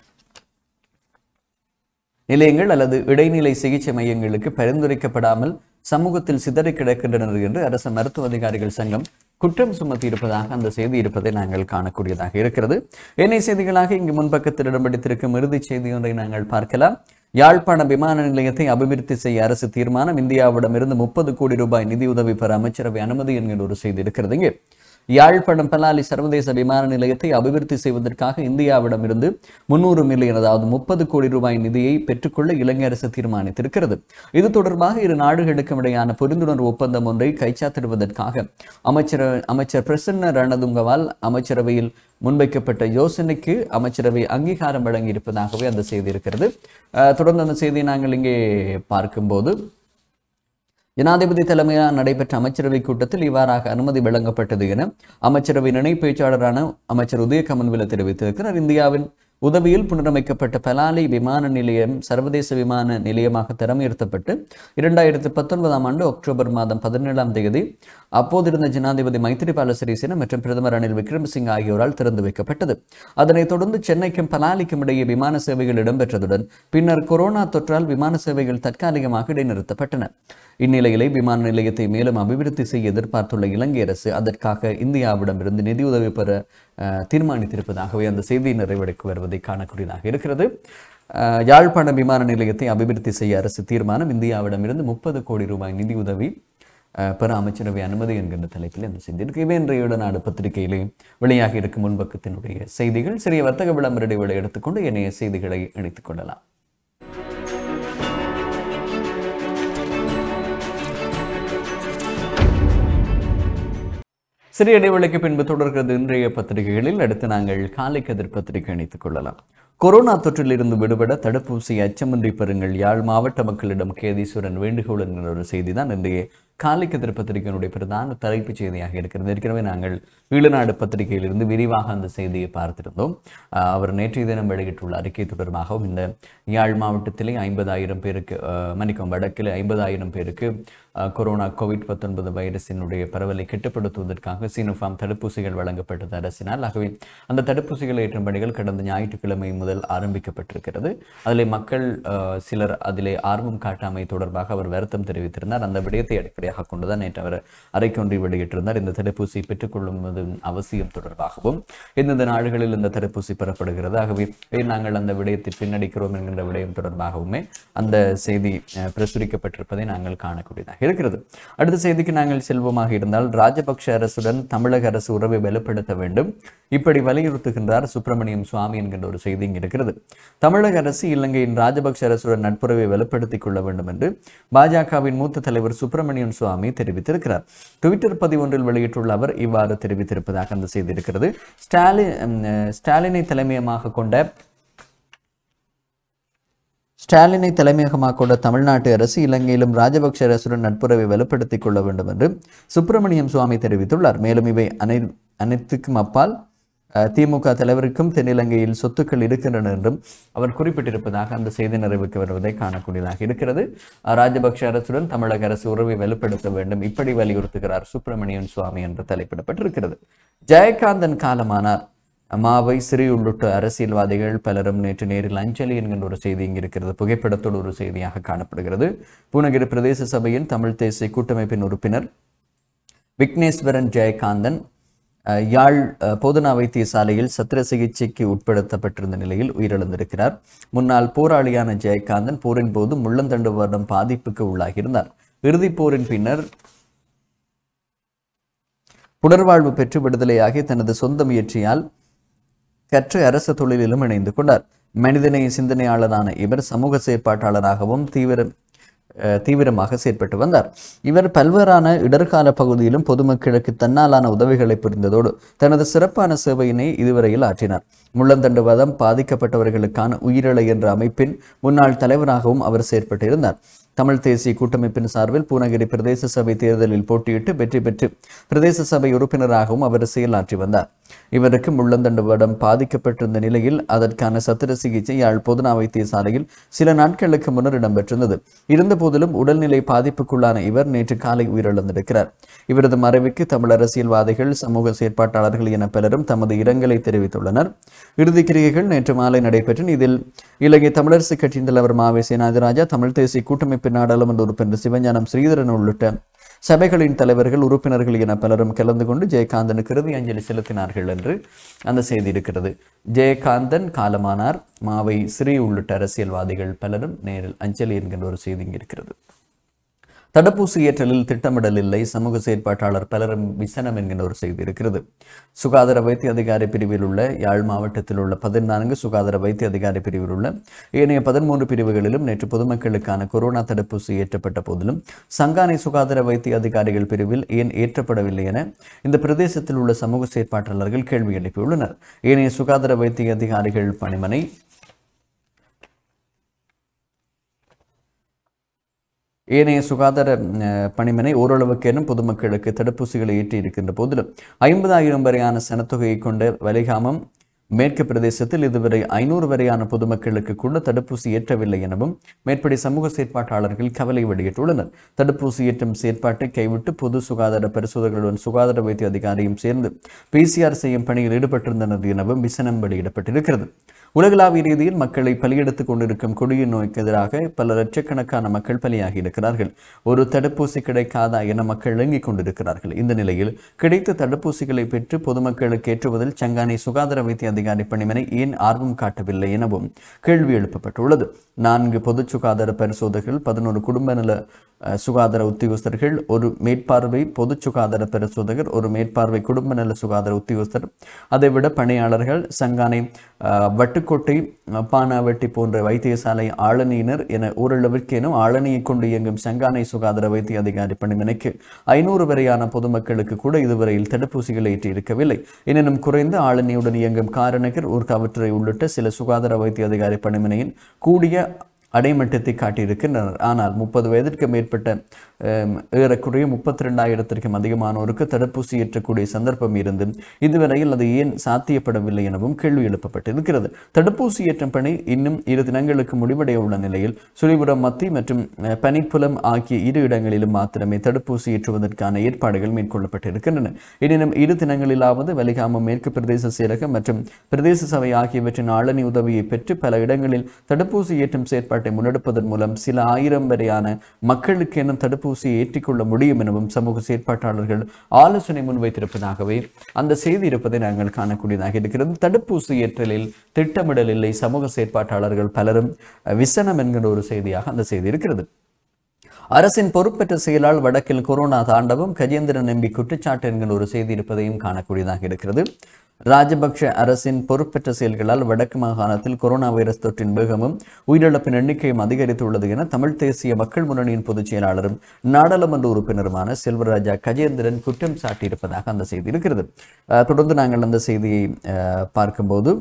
நிலையங்கள் அல்லது இடைநிலை சிகிச்சை மையங்களுக்கு பரிந்துரைக்கப்படாமல் சமூகத்தில் சிதறி கிடக்கின்றனர் என்று அரசு மருத்துவ அதிகாரிகள் சங்கம் குற்றம் சுமத்தி இருப்பதாக அந்த செய்தி இருப்பதை நாங்கள் காணக்கூடியதாக இருக்கிறது ஏனைய செய்திகளாக இங்கு முன்பக்கத்தில் இடம் பிடித்திருக்கும் இறுதிச் செய்தி ஒன்றை நாங்கள் பார்க்கலாம் யாழ்ப்பாண விமான நிலையத்தை அபிவிருத்தி செய்ய அரசு தீர்மானம் இந்தியாவிடமிருந்து முப்பது கோடி ரூபாய் நிதியுதவி பெற அமைச்சரவை அனுமதி என்கிற ஒரு செய்தி இருக்கிறது இங்கே யாழ்ப்பாணம் பலாலி சர்வதேச விமான நிலையத்தை அபிவிருத்தி செய்வதற்காக இந்தியாவிடமிருந்து முன்னூறு மில்லியன் அதாவது முப்பது கோடி ரூபாய் நிதியை பெற்றுக்கொள்ள இலங்கை அரசு தீர்மானித்திருக்கிறது இது தொடர்பாக இரு நாடுகளுக்கும் இடையான புரிந்துணர்வு ஒப்பந்தம் ஒன்றை கைச்சாத்திடுவதற்காக அமைச்சர் அமைச்சர் பிரசன்ன ரணதுங்கவால் அமைச்சரவையில் முன்வைக்கப்பட்ட யோசனைக்கு அமைச்சரவை அங்கீகாரம் வழங்கியிருப்பதாகவே அந்த செய்தி இருக்கிறது அஹ் தொடர்ந்து அந்த செய்தியை நாங்கள் இங்கே பார்க்கும்போது ஜனாதிபதி தலைமையில் நடைபெற்ற அமைச்சரவை கூட்டத்தில் இவ்வாறாக அனுமதி வழங்கப்பட்டது என அமைச்சரவை இணை பேச்சாளரான அமைச்சர் உதயகமன்வில தெரிவித்திருக்கிறார் இந்தியாவின் உதவியில் புனரமைக்கப்பட்ட பலாலி விமான நிலையம் சர்வதேச விமான நிலையமாக தரம் உயர்த்தப்பட்டு இரண்டாயிரத்தி பத்தொன்பதாம் ஆண்டு அக்டோபர் மாதம் பதினேழாம் தேதி அப்போதிருந்த ஜனாதிபதி மைத்திரிபால சிறிசேன மற்றும் பிரதமர் ரணில் விக்ரமசிங்க ஆகியோரால் திறந்து வைக்கப்பட்டது அதனைத் தொடர்ந்து சென்னைக்கும் பலாலிக்கும் இடையே விமான சேவைகள் இடம்பெற்றதுடன் பின்னர் கொரோனா தொற்றால் விமான சேவைகள் தற்காலிகமாக இடைநிறுத்தப்பட்டன இந்நிலையிலே விமான நிலையத்தை மேலும் அபிவிருத்தி செய்ய எதிர்பார்த்துள்ள இலங்கை அரசு அதற்காக இந்தியாவிடமிருந்து நிதியுதவி பெற அஹ், தீர்மானித்திருப்பதாகவே அந்த செய்தி நிறைவடைக்கு வருவதை காணக்கூடியதாக இருக்கிறது அஹ், யாழ்ப்பாண விமான நிலையத்தை அபிவிருத்தி செய்ய அரசு தீர்மானம் இந்தியாவிடமிருந்து முப்பது கோடி ரூபாய் நிதியுதவி அஹ், பெற அமைச்சரவை அனுமதி என்கின்ற தலைப்பில் இந்த செய்தி இருக்கு இவை இன்றைய நாடு பத்திரிகையிலே வெளியாகி இருக்கும் முன்பக்கத்தினுடைய செய்திகள் சிறிய வர்த்தக விளம்பர இடைவேளை எடுத்துக்கொண்டு இணைய செய்திகளை இணைத்துக் கொள்ளலாம் சிறிய இடைவேளைக்கு பின்பு தொடர்கிறது இன்றைய பத்திரிகைகளில் அடுத்து நாங்கள் காலை கதிர் பத்திரிகை இணைத்துக் கொள்ளலாம் கொரோனா தொற்றிலிருந்து விடுபட தடுப்பூசி அச்சமின்றி பெறுங்கள் யாழ் மாவட்ட மக்களிடம் கேதீஸ்வரன் வேண்டுகோள் என்கிற ஒரு செய்தி தான் இன்றைய காலை கதிர் பத்திரிகையினுடைய பிரதான தலைப்புச் செய்தியாக இருக்கிறது ஏற்கனவே நாங்கள் ஈழநாடு பத்திரிகையிலிருந்து விரிவாக அந்த செய்தியை பார்த்திருந்தோம் ஆஹ் அவர் நேற்றைய தினம் வெளியிட்டுள்ள அறிக்கை தொடர்பாகவும் இந்த யாழ் மாவட்டத்திலே ஐம்பதாயிரம் பேருக்கு ஆஹ் மன்னிக்கும் வடக்கில் ஐம்பதாயிரம் பேருக்கு ஆஹ் கொரோனா கோவிட் பத்தொன்பது வைரஸினுடைய பரவலை கட்டுப்படுத்துவதற்காக சீனோஃபார்ம் தடுப்பூசிகள் வழங்கப்பட்டது அரசினால் ஆகவே அந்த தடுப்பூசிகள் ஏற்றும் பணிகள் கடந்த ஞாயிற்றுக்கிழமை முதல் ஆரம்பிக்கப்பட்டிருக்கிறது அதிலே மக்கள் ஆஹ் சிலர் அதிலே ஆர்வம் காட்டாமை தொடர்பாக அவர் வருத்தம் தெரிவித்திருந்தார் அந்த விடயத்தை அடிப்படையாக கொண்டுதான் நேற்று அவர் அறைக்கொன்றை வெளியிட்டிருந்தார் இந்த தடுப்பூசி பெற்றுக்கொள்ளும் அவசியம் தொடர்பாகவும் எந்தெந்த நாடுகளில் இந்த தடுப்பூசி பெறப்படுகிறது ஆகவே ஏன் நாங்கள் அந்த விடயத்தை பின்னடிக்கிறோம் என்கின்ற விடயம் தொடர்பாகவுமே அந்த செய்தி அஹ், பிரசுரிக்கப்பட்டிருப்பதை நாங்கள் காணக்கூடியதாக இருக்கிறது அடுத்த செய்திக்கு நாங்கள் செல்வமாக இருந்தால் ராஜபக்ஷ அரசுடன் தமிழக அரசு உறவை வலுப்படுத்த வேண்டும் இப்படி வலியுறுத்துகின்றார் சுப்பிரமணியம் சுவாமி என்கின்ற ஒரு செய்தி இங்கு இருக்கிறது தமிழக அரசு இலங்கையின் ராஜபக்ஷ அரசுடன் நட்புறவை வலுப்படுத்திக் கொள்ள வேண்டும் என்று பாஜகவின் மூத்த தலைவர் சுப்பிரமணியன் சுவாமி தெரிவித்திருக்கிறார் ட்விட்டர் பதிவொன்றில் வெளியிட்டுள்ள அவர் இவ்வாறு தெரிவித்திருப்பதாக அந்த செய்தி இருக்கிறது ஸ்டாலின் உம், ஸ்டாலினை தலைமையமாக கொண்ட ஸ்டாலினை தலைமையகமாக கொண்ட தமிழ்நாட்டு அரசு இலங்கையிலும் ராஜபக்ஷ அரசுடன் நட்புறவை வலுப்படுத்திக் கொள்ள வேண்டும் என்று சுப்பிரமணியம் சுவாமி தெரிவித்துள்ளார் மேலும் இவை அனை அனைத்துக்கும் அப்பால் அஹ், திமுக தலைவருக்கும் தென்னிலங்கையில் சொத்துக்கள் இருக்கின்றன என்றும் அவர் குறிப்பிட்டிருப்பதாக அந்த செய்தி நிறைவுக்கு வருவதை காணக்கூடியதாக இருக்கிறது அஹ், ராஜபக்ஷ அரசுடன் தமிழக அரசு உறவை வலுப்படுத்த வேண்டும் இப்படி வலியுறுத்துகிறார் சுப்பிரமணியன் சுவாமி என்று தலைப்பிடப்பட்டிருக்கிறது ஜெயகாந்தன் காலமானார் மாவை சிறி உள்ளிட்ட அரசியல்வாதிகள் பலரும் நேற்று நேரில் அஞ்சலி என்கின்ற ஒரு செய்தி இங்கு இருக்கிறது புகைப்படத்தோடு ஒரு செய்தியாக காணப்படுகிறது பூனகிரி பிரதேச சபையின் தமிழ் தேசிய கூட்டமைப்பின் உறுப்பினர் விக்னேஸ்வரன் ஜெயகாந்தன் அஹ், யாழ் அஹ், போதனா வைத்தியசாலையில் சத்திர சிகிச்சைக்கு உட்படுத்தப்பட்டிருந்த நிலையில் உயிரிழந்திருக்கிறார் முன்னாள் போராளியான ஜெயகாந்தன் போரின் போது முள்ளந்தண்டு வருடம் பாதிப்புக்கு உள்ளாகியிருந்தார் இறுதிப் போரின் பின்னர் புனர்வாழ்வு பெற்று விடுதலையாகி தனது சொந்த முயற்சியால் கற்று அரசு தொழிலிலும் இணைந்து கொண்டார் மனிதநேய சிந்தனையாளரான இவர் சமூக செயற்பாட்டாளராகவும் தீவிர அஹ், தீவிரமாக செயற்பட்டு வந்தார் இவர் பல்வேறான இடர்கால பகுதியிலும் பொதுமக்களுக்கு தன்னாலான உதவிகளை புரிந்ததோடு தனது சிறப்பான சேவையினை இதுவரையில் ஆற்றினார் முள்ளந்தண்டுவதம் பாதிக்கப்பட்டவர்களுக்கான உயிரிழை என்ற அமைப்பின் முன்னாள் தலைவராகவும் அவர் செயற்பட்டிருந்தார் தமிழ் தேசிய கூட்டமைப்பின் சார்பில் பூநகரி பிரதேச சபை தேர்தலில் போட்டியிட்டு வெற்றி பெற்று பிரதேச சபை உறுப்பினராகவும் அவர் செயலாற்றி வந்தார் இவருக்கு முள்ளந்தண்டு வடம் பாதிக்கப்பட்டிருந்த நிலையில் அதற்கான சத்திர சிகிச்சை யாழ் பொதுனா வைத்தியசாலையில் சில நாட்களுக்கு முன்னர் இடம்பெற்றிருந்தது இருந்தபோதிலும் உடல்நிலை பாதிப்புக்குள்ளான இவர் நேற்று காலை உயிரிழந்திருக்கிறார் இவரது மறைவுக்கு தமிழ் அரசியல்வாதிகள் சமூக செயற்பாட்டாளர்கள் என பலரும் தமது இரங்கலை தெரிவித்துள்ளனர் இறுதிக் கிரியைகள் நேற்று மாலை நடைபெற்று இதில் இலங்கை தமிழரசு கட்சியின் தலைவர் மாவே சேனாதிராஜா தமிழ் தேசிய கூட்டமைப்பு நாடாளுமன்ற உறுப்பினர் சிவஞானம் ஸ்ரீதரன் உள்ளிட்ட சபைகளின் தலைவர்கள் உறுப்பினர்கள் என பலரும் கலந்து கொண்டு ஜெயகாந்தனுக்கு இறுதி அஞ்சலி செலுத்தினார்கள் என்று அந்த செய்தி இருக்கிறது ஜெயகாந்தன் காலமானார் மாவை ஸ்ரீ உள்ளிட்ட அரசியல்வாதிகள் பலரும் நேரில் அஞ்சலி என்கின்ற ஒரு செய்தி இங்கு இருக்கிறது தடுப்பூசி ஏற்றலில் திட்டமிடல் இல்லை சமூக செயற்பாட்டாளர் பலரும் விசனம் என்கின்ற ஒரு செய்தி இருக்கிறது சுகாதார வைத்திய அதிகாரி பிரிவில் உள்ள யாழ் மாவட்டத்தில் உள்ள பதினான்கு சுகாதார வைத்திய அதிகாரி பிரிவில் உள்ள ஏனைய பதிமூன்று பிரிவுகளிலும் நேற்று பொதுமக்களுக்கான கொரோனா தடுப்பூசி ஏற்றப்பட்ட போதிலும் சங்கானை சுகாதார வைத்திய அதிகாரிகள் பிரிவில் ஏன் ஏற்றப்படவில்லை என இந்த பிரதேசத்தில் உள்ள சமூக செயற்பாட்டாளர்கள் கேள்வி எழுப்பியுள்ளனர் ஏனைய சுகாதார வைத்திய அதிகாரிகள் பணிமனை ஏனைய சுகாதார அஹ், பணிமனை ஓரளவுக்கேனும் பொதுமக்களுக்கு தடுப்பூசிகளை ஏற்றி இருக்கின்ற போதிலும் ஐம்பதாயிரம் வரையான சனத்தொகையை கொண்ட வலிகாமம் மேற்கு பிரதேசத்தில் இதுவரை ஐநூறு வரையான பொதுமக்களுக்கு கூட தடுப்பூசி ஏற்றவில்லை எனவும் மேற்படி சமூக செயற்பாட்டாளர்கள் கவலை வெளியிட்டுள்ளனர் தடுப்பூசி ஏற்றும் செயற்பாட்டை கைவிட்டு பொது சுகாதார பரிசோதகர்களுடன் சுகாதார வைத்திய அதிகாரியும் சேர்ந்து பிசிஆர் செய்யும் பணியில் ஈடுபட்டிருந்தனர் எனவும் விசனம் வெளியிடப்பட்டிருக்கிறது உலகளாவிய ரீதியில் மக்களை பலியெடுத்துக் கொண்டிருக்கும் கொடிய நோய்க்கு எதிராக பல லட்சக்கணக்கான மக்கள் பலியாகி இருக்கிறார்கள் ஒரு தடுப்பூசி கிடைக்காதா என மக்கள் இயங்கிக் கொண்டிருக்கிறார்கள் இந்த நிலையில் கிடைத்த தடுப்பூசிகளை பெற்று பொதுமக்களுக்கு ஏற்றுவதில் சங்கானை சுகாதார வைத்திய அதிகாரி பணிமனை ஏன் ஆர்வம் காட்டவில்லை எனவும் கேள்வி எழுப்பப்பட்டுள்ளது நான்கு பொது சுகாதார பரிசோதகர்கள் பதினோரு குடும்ப நல அஹ், சுகாதார உத்தியோகஸ்தர்கள் ஒரு மேற்பார்வை பொது சுகாதார பரிசோதகர் ஒரு மேற்பார்வை குடும்ப நல சுகாதார உத்தியோகஸ்தர் அதைவிட பணியாளர்கள் சங்கானை அஹ், வட்டுக்கோட்டை அஹ், பானாவட்டி போன்ற வைத்தியசாலை ஆளணியினர் என ஓரளவிற்கேனும் ஆளணியை கொண்டு இயங்கும் சங்கானை சுகாதார வைத்திய அதிகாரி பணிமனைக்கு ஐநூறு வரையான பொதுமக்களுக்கு கூட இதுவரையில் தடுப்பூசிகள் ஏற்றியிருக்கவில்லை எனினும் குறைந்த ஆளணியுடன் இயங்கும் காரநகர் ஊர்காவற்றுறை உள்ளிட்ட சில சுகாதார வைத்திய அதிகாரி பணிமனையின் கூடிய அடைமட்டத்தை காட்டியிருக்கின்றனர் ஆனால் முப்பது வயதிற்கு மேற்பட்ட அம், ஏறக்குறைய முப்பத்தி ரெண்டாயிரத்திற்கும் அதிகமானோருக்கு தடுப்பூசி ஏற்றக்கூடிய சந்தர்ப்பம் இருந்து இதுவரையில் அது ஏன் சாத்தியப்படவில்லை எனவும் கேள்வி எழுப்பப்பட்டிருக்கிறது தடுப்பூசி ஏற்றும் பணி இன்னும் இரு தினங்களுக்கு முடிவடைய உள்ள நிலையில் சுழிபுரம் மத்தி மற்றும் அஹ், பனிப்புலம் ஆகிய இரு இடங்களிலும் மாத்திரமே தடுப்பூசி ஏற்றுவதற்கான ஏற்பாடுகள் மேற்கொள்ளப்பட்டிருக்கின்றன எனினும் இரு தினங்களிலாவது வலிகாமம் மேற்கு பிரதேச செயலகம் மற்றும் பிரதேச சபை ஆகியவற்றின் ஆளணி உதவியை பெற்று பல இடங்களில் தடுப்பூசி ஏற்றும் செயற்பாட்டை முன்னெடுப்பதன் மூலம் சில ஆயிரம் வரையான மக்களுக்கு எனும் தடுப்பூசியை ஏற்றிக்கொள்ள முடியும் எனவும் சமூக செயற்பாட்டாளர்கள் ஆலோசனை முன்வைத்திருப்பதாகவே அந்த செய்தி இருப்பதை நாங்கள் காணக்கூடியதாக இருக்கிறது தடுப்பூசி ஏற்றலில் திட்டமிடல் இல்லை சமூக செயற்பாட்டாளர்கள் பலரும் அஹ், விசனம் என்கிற ஒரு செய்தியாக அந்த செய்தி இருக்கிறது அரசின் பொறுப்பற்ற செயலால் வடக்கில் கொரோனா தாண்டவம் கஜேந்திரன் நம்பி குற்றச்சாட்டு என்கிற ஒரு செய்தி இருப்பதையும் காணக்கூடியதாக இருக்கிறது ராஜபக்ஷ அரசின் பொறுப்பற்ற செயல்களால் வடக்கு மாகாணத்தில் கொரோனா வைரஸ் தொற்றின் வேகமும் உயிரிழப்பின் எண்ணிக்கையும் அதிகரித்துள்ளது என தமிழ் தேசிய மக்கள் முன்னணியின் பொதுச் செயலாளரும் நாடாளுமன்ற உறுப்பினருமான செல்வராஜா கஜேந்திரன் குற்றம் சாட்டியிருப்பதாக அந்த செய்தி இருக்கிறது அஹ், தொடர்ந்து நாங்கள் அந்த செய்தியை அஹ், பார்க்கும்போது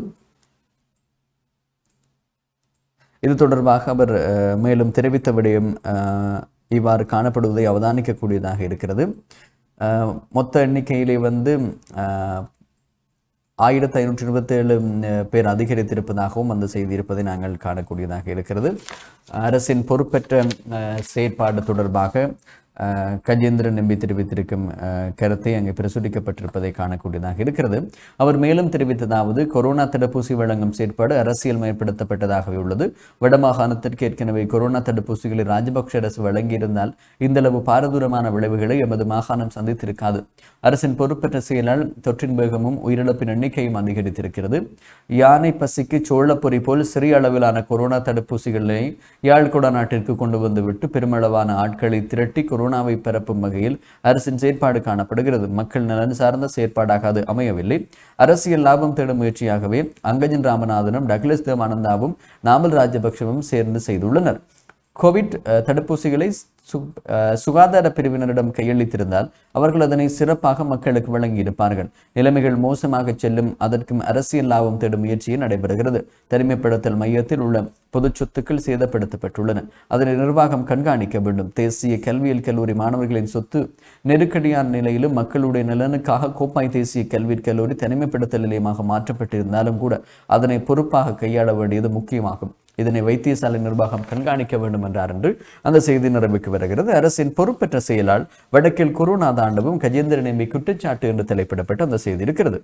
இது தொடர்பாக அவர் அஹ், மேலும் தெரிவித்த விடயம் அஹ், இவ்வாறு காணப்படுவதை அவதானிக்கக்கூடியதாக இருக்கிறது அஹ், மொத்த எண்ணிக்கையிலே வந்து அஹ், ஆயிரத்தி ஐநூற்றி இருபத்தேழு பேர் அதிகரித்திருப்பதாகவும் அந்த செய்தி இருப்பதை நாங்கள் காணக்கூடியதாக இருக்கிறது அரசின் பொறுப்பற்ற அஹ், செயற்பாடு தொடர்பாக அஹ், கஜேந்திரன் நம்பி தெரிவித்திருக்கும் அஹ், கருத்தை அங்கே பிரசுரிக்கப்பட்டிருப்பதை காணக்கூடியதாக இருக்கிறது அவர் மேலும் தெரிவித்ததாவது கொரோனா தடுப்பூசி வழங்கும் செயற்பாடு அரசியல் மயப்படுத்தப்பட்டதாகவே உள்ளது வடமாகாணத்திற்கு ஏற்கனவே கொரோனா தடுப்பூசிகளை ராஜபக்ஷ அரசு வழங்கியிருந்தால் இந்தளவு பாரதூரமான விளைவுகளை எமது மாகாணம் சந்தித்திருக்காது அரசின் பொறுப்பற்ற செயலால் தொற்றின் வேகமும் உயிரிழப்பின் எண்ணிக்கையும் அதிகரித்திருக்கிறது யானை பசிக்கு சோழப்பொறி போல் சிறிய அளவிலான கொரோனா தடுப்பூசிகளை யாழ்குடா நாட்டிற்கு கொண்டு வந்துவிட்டு பெருமளவான ஆட்களை திரட்டி கொரோனாவை பரப்பும் வகையில் அரசின் செயற்பாடு காணப்படுகிறது மக்கள் நலன் சார்ந்த செயற்பாடாக அது அமையவில்லை அரசியல் லாபம் தேடும் முயற்சியாகவே அங்கஜன் ராமநாதனும் டக்ளஸ் தேவானந்தாவும் நாமல் ராஜபக்சவும் சேர்ந்து செய்துள்ளனர் கோவிட் அஹ், தடுப்பூசிகளை சு அஹ், சுகாதார பிரிவினரிடம் கையளித்திருந்தால் அவர்கள் அதனை சிறப்பாக மக்களுக்கு வழங்கியிருப்பார்கள் நிலைமைகள் மோசமாக செல்லும் அதற்கும் அரசியல் லாபம் தேடும் முயற்சியே நடைபெறுகிறது தனிமைப்படுத்தல் மையத்தில் உள்ள பொது சொத்துக்கள் சேதப்படுத்தப்பட்டுள்ளன அதனை நிர்வாகம் கண்காணிக்க வேண்டும் தேசிய கல்வியியல் கல்லூரி மாணவர்களின் சொத்து நெருக்கடியான நிலையிலும் மக்களுடைய நலனுக்காக கோப்பாய் தேசிய கல்வியல் கல்லூரி தனிமைப்படுத்தல் நிலையமாக மாற்றப்பட்டிருந்தாலும் கூட அதனை பொறுப்பாக கையாள வேண்டியது முக்கியமாகும் இதனை வைத்தியசாலை நிர்வாகம் கண்காணிக்க வேண்டும் என்றார் என்று அந்த செய்தி நிறைவுக்கு வருகிறது அரசின் பொறுப்பற்ற செயலால் வடக்கில் கொரோனா தாண்டவும் கஜேந்திரன் எம்பி குற்றச்சாட்டு என்று தலைப்பிடப்பட்ட அந்த செய்தி இருக்கிறது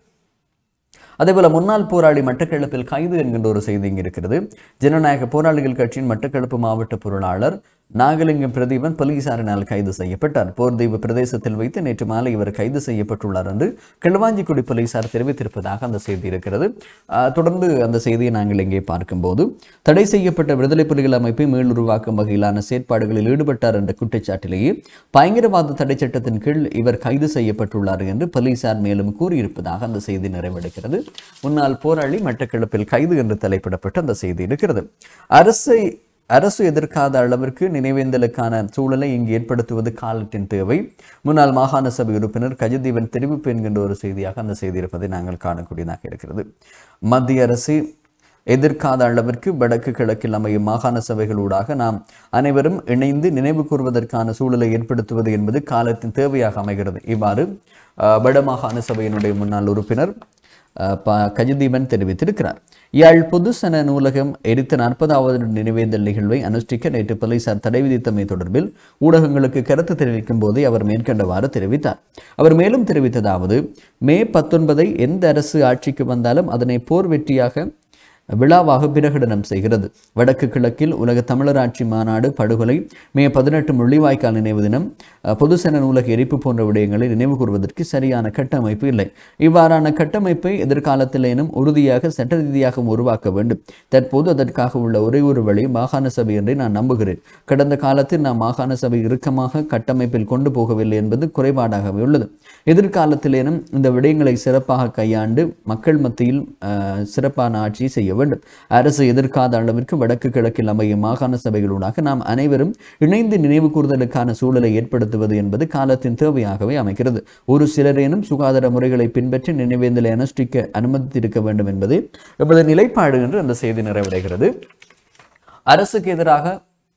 அதேபோல முன்னாள் போராளி மட்டக்களப்பில் கைது என்கின்ற ஒரு செய்தி இங்கு இருக்கிறது ஜனநாயக போராளிகள் கட்சியின் மட்டக்களப்பு மாவட்ட பொருளாளர் நாகலிங்கம் பிரதீபன் போலீசாரினால் கைது செய்யப்பட்டார் போர்தீவு பிரதேசத்தில் வைத்து நேற்று மாலை இவர் கைது செய்யப்பட்டுள்ளார் என்று கிளவாஞ்சிக்குடி போலீசார் தெரிவித்திருப்பதாக அந்த செய்தி இருக்கிறது ஆஹ், தொடர்ந்து அந்த செய்தியை நாங்கள் இங்கே பார்க்கும்போது தடை செய்யப்பட்ட விடுதலை புலிகள் அமைப்பை மீளுருவாக்கும் வகையிலான செயற்பாடுகளில் ஈடுபட்டார் என்ற குற்றச்சாட்டிலேயே பயங்கரவாத தடை சட்டத்தின் கீழ் இவர் கைது செய்யப்பட்டுள்ளார் என்று போலீசார் மேலும் கூறியிருப்பதாக அந்த செய்தி நிறைவடைகிறது முன்னாள் போராளி மட்டக்களப்பில் கைது என்று தலைப்பிடப்பட்ட அந்த செய்தி இருக்கிறது அரசை அரசு எதிர்க்காத அளவிற்கு நினைவேந்தலுக்கான சூழலை இங்கு ஏற்படுத்துவது காலத்தின் தேவை முன்னாள் மாகாண சபை உறுப்பினர் கஜதீவன் தெரிவிப்பு என்கின்ற ஒரு செய்தியாக அந்த செய்தி இருப்பதை நாங்கள் காணக்கூடியதாக இருக்கிறது மத்திய அரசு எதிர்க்காத அளவிற்கு வடக்கு கிழக்கில் அமையும் மாகாண சபைகளூடாக நாம் அனைவரும் இணைந்து நினைவு கூறுவதற்கான சூழலை ஏற்படுத்துவது என்பது காலத்தின் தேவையாக அமைகிறது இவ்வாறு அஹ், வடமாகாண சபையினுடைய முன்னாள் உறுப்பினர் அஹ், ப கஜதீபன் தெரிவித்திருக்கிறார் யாழ் பொதுசன நூலகம் எரித்த நாற்பதாவது நினைவேந்தல் நிகழ்வை அனுஷ்டிக்க நேற்று போலீசார் தடை விதித்தமை தொடர்பில் ஊடகங்களுக்கு கருத்து தெரிவிக்கும் போதே அவர் மேற்கண்டவாறு தெரிவித்தார் அவர் மேலும் தெரிவித்ததாவது மே பத்தொன்பதை எந்த அரசு ஆட்சிக்கு வந்தாலும் அதனை போர் வெற்றியாக விழாவாக பிரகடனம் செய்கிறது வடக்கு கிழக்கில் உலக தமிழர் ஆட்சி மாநாடு படுகொலை மே பதினெட்டு முள்ளிவாய்க்கால் நினைவு தினம் அஹ், பொதுசன நூலக எரிப்பு போன்ற விடயங்களை நினைவு கூறுவதற்கு சரியான கட்டமைப்பு இல்லை இவ்வாறான கட்டமைப்பை எதிர்காலத்திலேனும் உறுதியாக சட்ட ரீதியாகவும் உருவாக்க வேண்டும் தற்போது அதற்காக உள்ள ஒரே ஒரு வழி மாகாண சபை என்றே நான் நம்புகிறேன் கடந்த காலத்தில் நாம் மாகாண சபை இறுக்கமாக கட்டமைப்பில் கொண்டு போகவில்லை என்பது குறைபாடாகவே உள்ளது எதிர்காலத்திலேனும் இந்த விடயங்களை சிறப்பாக கையாண்டு மக்கள் மத்தியில் அஹ், சிறப்பான ஆட்சியை செய்ய வேண்டும் அரசு எதிர்க்காத அளவிற்கு வடக்கு கிழக்கில் அமையும் மாகாண சபைகளூடாக நாம் அனைவரும் இணைந்து நினைவு கூறுதலுக்கான சூழலை ஏற்படுத்துவது என்பது காலத்தின் தேவையாகவே அமைகிறது ஒரு சிலரேனும் சுகாதார முறைகளை பின்பற்றி நினைவேந்தலை அனுஷ்டிக்க அனுமதித்திருக்க வேண்டும் என்பது எமது நிலைப்பாடு என்று அந்த செய்தி நிறைவடைகிறது அரசுக்கு எதிராக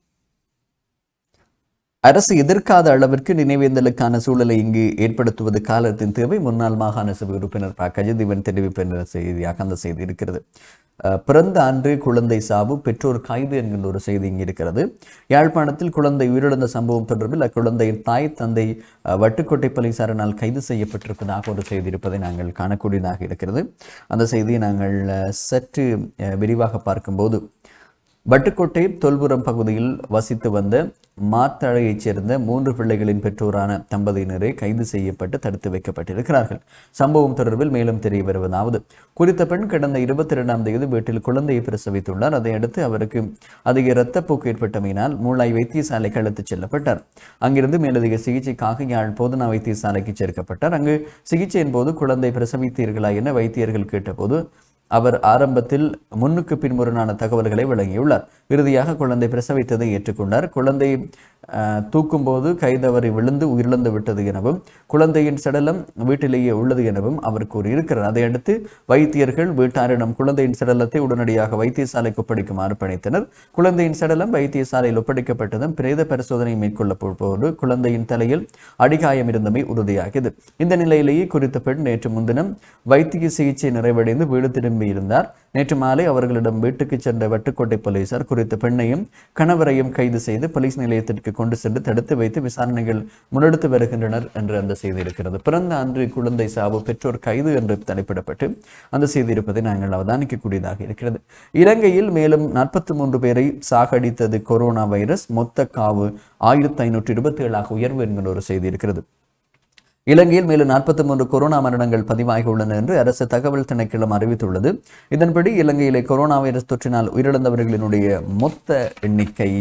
அரசு எதிர்க்காத அளவிற்கு நினைவேந்தலுக்கான சூழலை இங்கு ஏற்படுத்துவது காலத்தின் தேவை முன்னாள் மாகாண சபை உறுப்பினர் ப கஜதீவன் தெரிவிப்பு என்ற செய்தியாக அந்த செய்தி இருக்கிறது அஹ், பிறந்த ஆண்டு குழந்தை சாவு பெற்றோர் கைது என்கின்ற ஒரு செய்தி இங்கு இருக்கிறது யாழ்ப்பாணத்தில் குழந்தை உயிரிழந்த சம்பவம் தொடர்பில் அக்குழந்தையின் தாய் தந்தை அஹ், வட்டுக்கோட்டை போலீசாரினால் கைது செய்யப்பட்டிருப்பதாக ஒரு செய்தி இருப்பதை நாங்கள் காணக்கூடியதாக இருக்கிறது அந்த செய்தியை நாங்கள் அஹ், சற்று அஹ், விரிவாக பார்க்கும்போது வட்டுக்கோட்டை தொல்புரம் பகுதியில் வசித்து வந்த மாத்தழையைச் சேர்ந்த மூன்று பிள்ளைகளின் பெற்றோரான தம்பதியினரை கைது செய்யப்பட்டு தடுத்து வைக்கப்பட்டிருக்கிறார்கள் சம்பவம் தொடர்பில் மேலும் தெரிய வருவதாவது குறித்த பெண் கடந்த இருபத்தி இரண்டாம் தேதி வீட்டில் குழந்தையை பிரசவித்துள்ளார் அதையடுத்து அவருக்கு அதிக இரத்தப்போக்கு ஏற்பட்டமையினால் மூளாய் வைத்தியசாலைக்கு அழைத்துச் செல்லப்பட்டார் அங்கிருந்து மேலதிக சிகிச்சைக்காக யாழ் போதனா வைத்தியசாலைக்கு சேர்க்கப்பட்டார் அங்கு சிகிச்சையின் போது குழந்தை பிரசவித்தீர்களா என வைத்தியர்கள் கேட்டபோது அவர் ஆரம்பத்தில் முன்னுக்கு பின்முரணான தகவல்களை வழங்கியுள்ளார் இறுதியாக குழந்தை பிரசவித்ததை ஏற்றுக்கொண்டார் குழந்தை அஹ், தூக்கும்போது கைதவறி விழுந்து உயிரிழந்து விட்டது எனவும் குழந்தையின் சடலம் வீட்டிலேயே உள்ளது எனவும் அவர் கூறியிருக்கிறார் அதையடுத்து வைத்தியர்கள் வீட்டாரிடம் குழந்தையின் சடலத்தை உடனடியாக வைத்தியசாலைக்கு ஒப்படைக்குமாறு பணித்தனர் குழந்தையின் சடலம் வைத்தியசாலையில் ஒப்படைக்கப்பட்டதும் பிரேத பரிசோதனை மேற்கொள்ளப்போது குழந்தையின் தலையில் அடிகாயம் இருந்தமை உறுதியாகியது இந்த நிலையிலேயே குறித்த பெண் நேற்று முன்தினம் வைத்திய சிகிச்சை நிறைவடைந்து வீடு திரும்பியிருந்தார் நேற்று மாலை அவர்களிடம் வீட்டுக்கு சென்ற வட்டுக்கோட்டை போலீசார் குறித்த பெண்ணையும் கணவரையும் கைது செய்து போலீஸ் நிலையத்திற்கு கொண்டு சென்று தடுத்து வைத்து விசாரணைகள் முன்னெடுத்து வருகின்றனர் என்று அந்த செய்தி இருக்கிறது பிறந்த அன்று குழந்தை சாவு பெற்றோர் கைது என்று தலைப்பிடப்பட்டு அந்த செய்தி இருப்பதை நாங்கள் அவதானிக்கக்கூடியதாக இருக்கிறது இலங்கையில் மேலும் நாற்பத்தி மூன்று பேரை சாகடித்தது கொரோனா வைரஸ் மொத்த காவு ஆயிரத்தி ஐநூற்றி இருபத்தி ஏழாக உயர்வு என்கிற ஒரு செய்தி இருக்கிறது இலங்கையில் மேலும் நாற்பத்தி மூன்று கொரோனா மரணங்கள் பதிவாகி உள்ளன என்று அரசு தகவல் திணைக்களம் அறிவித்துள்ளது இதன்படி இலங்கையிலே கொரோனா வைரஸ் தொற்றினால் உயிரிழந்தவர்களினுடைய மொத்த எண்ணிக்கை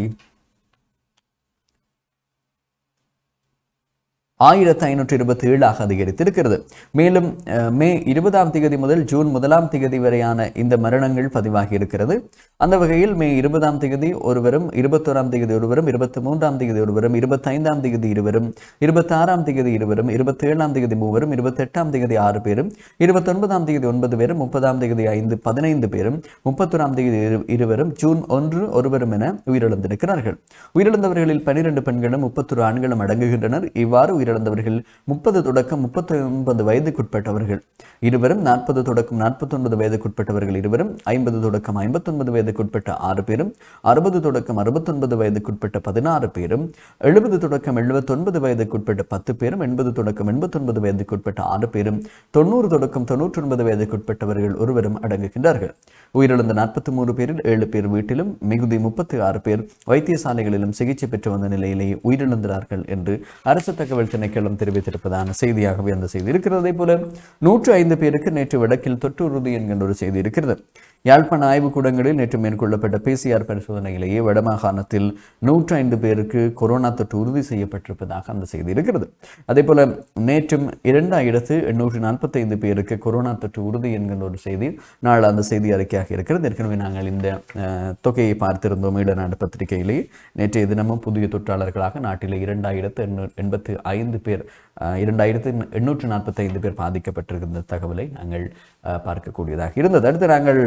ஆயிரத்தி ஐநூற்றி இருபத்தி ஏழாக அதிகரித்திருக்கிறது மேலும் அஹ், மே இருபதாம் தேதி முதல் ஜூன் முதலாம் தேதி வரையான இந்த மரணங்கள் பதிவாகி இருக்கிறது அந்த வகையில் மே இருபதாம் தேதி ஒருவரும் இருபத்தோராம் தேதி ஒருவரும் இருபத்தி மூன்றாம் தேதி ஒருவரும் இருபத்தைந்தாம் தேதி இருவரும் இருபத்தாறாம் தேதி இருவரும் இருபத்தி ஏழாம் தேதி மூவரும் இருபத்தெட்டாம் தேதி ஆறு பேரும் இருபத்தொன்பதாம் தேதி ஒன்பது பேரும் முப்பதாம் தேதி ஐந்து பதினைந்து பேரும் முப்பத்தொராம் தேதி இரு- இருவரும் ஜூன் ஒன்று ஒருவரும் என உயிரிழந்திருக்கிறார்கள் உயிரிழந்தவர்களில் பனிரெண்டு பெண்களும் முப்பத்தொரு ஆண்களும் அடங்குகின்றனர் இவ்வாறு உயிரிழந்தவர்கள் முப்பது தொடக்கம் முப்பத்தி ஒன்பது வயதுக்குட்பட்டவர்கள் இருவரும் நாற்பது தொடக்கம் நாற்பத்தொன்பது வயதுக்குட்பட்டவர்கள் இருவரும் ஐம்பது தொடக்கம் ஐம்பத்தொன்பது வயதுக்குட்பட்ட ஆறு பேரும் அறுபது தொடக்கம் அறுபத்தொன்பது வயதுக்குட்பட்ட பதினாறு பேரும் எழுபது தொடக்கம் எழுபத்தொன்பது வயதுக்குட்பட்ட பத்து பேரும் எண்பது தொடக்கம் எண்பத்தொன்பது வயதுக்குட்பட்ட ஆறு பேரும் தொண்ணூறு தொடக்கம் தொண்ணூற்றொன்பது வயதுக்குட்பட்டவர்கள் ஒருவரும் அடங்குகின்றார்கள் உயிரிழந்த நாற்பத்தி மூன்று பேரில் ஏழு பேர் வீட்டிலும் மிகுதி முப்பத்தி ஆறு பேர் வைத்தியசாலைகளிலும் சிகிச்சை பெற்று வந்த நிலையிலேயே உயிரிழந்தார்கள் என்று அரசு தகவல் திணைக்களம் தெரிவித்திருப்பதான செய்தியாகவே அந்த செய்தி இருக்கிறது அதே போல நூற்று ஐந்து பேருக்கு நேற்று வடக்கில் தொற்று உறுதி என்கின்ற ஒரு செய்தி இருக்கிறது யாழ்ப்பாண ஆய்வுக்கூடங்களில் நேற்று மேற்கொள்ளப்பட்ட பிசிஆர் பரிசோதனையிலேயே வடமாகாணத்தில் நூற்று ஐந்து பேருக்கு கொரோனா தொற்று உறுதி செய்யப்பட்டிருப்பதாக அந்த செய்தி இருக்கிறது அதே போல நேற்றும் இரண்டாயிரத்து எண்ணூற்று நாற்பத்தைந்து பேருக்கு கொரோனா தொற்று உறுதி என்கின்ற ஒரு செய்தி நாள் அந்த செய்தி அறிக்கையாக இருக்கிறது ஏற்கனவே நாங்கள் இந்த அஹ், தொகையை பார்த்திருந்தோம் ஈழநாடு பத்திரிகையிலேயே நேற்றைய தினமும் புதிய தொற்றாளர்களாக நாட்டில் இரண்டாயிரத்து எண்ணூ எண்பத்து ஐந்து பேர் அஹ், இரண்டாயிரத்து எண்ணூற்று நாற்பத்தைந்து பேர் பாதிக்கப்பட்டிருக்கின்ற தகவலை நாங்கள் அஹ், பார்க்கக்கூடியதாக இருந்தது அடுத்து நாங்கள்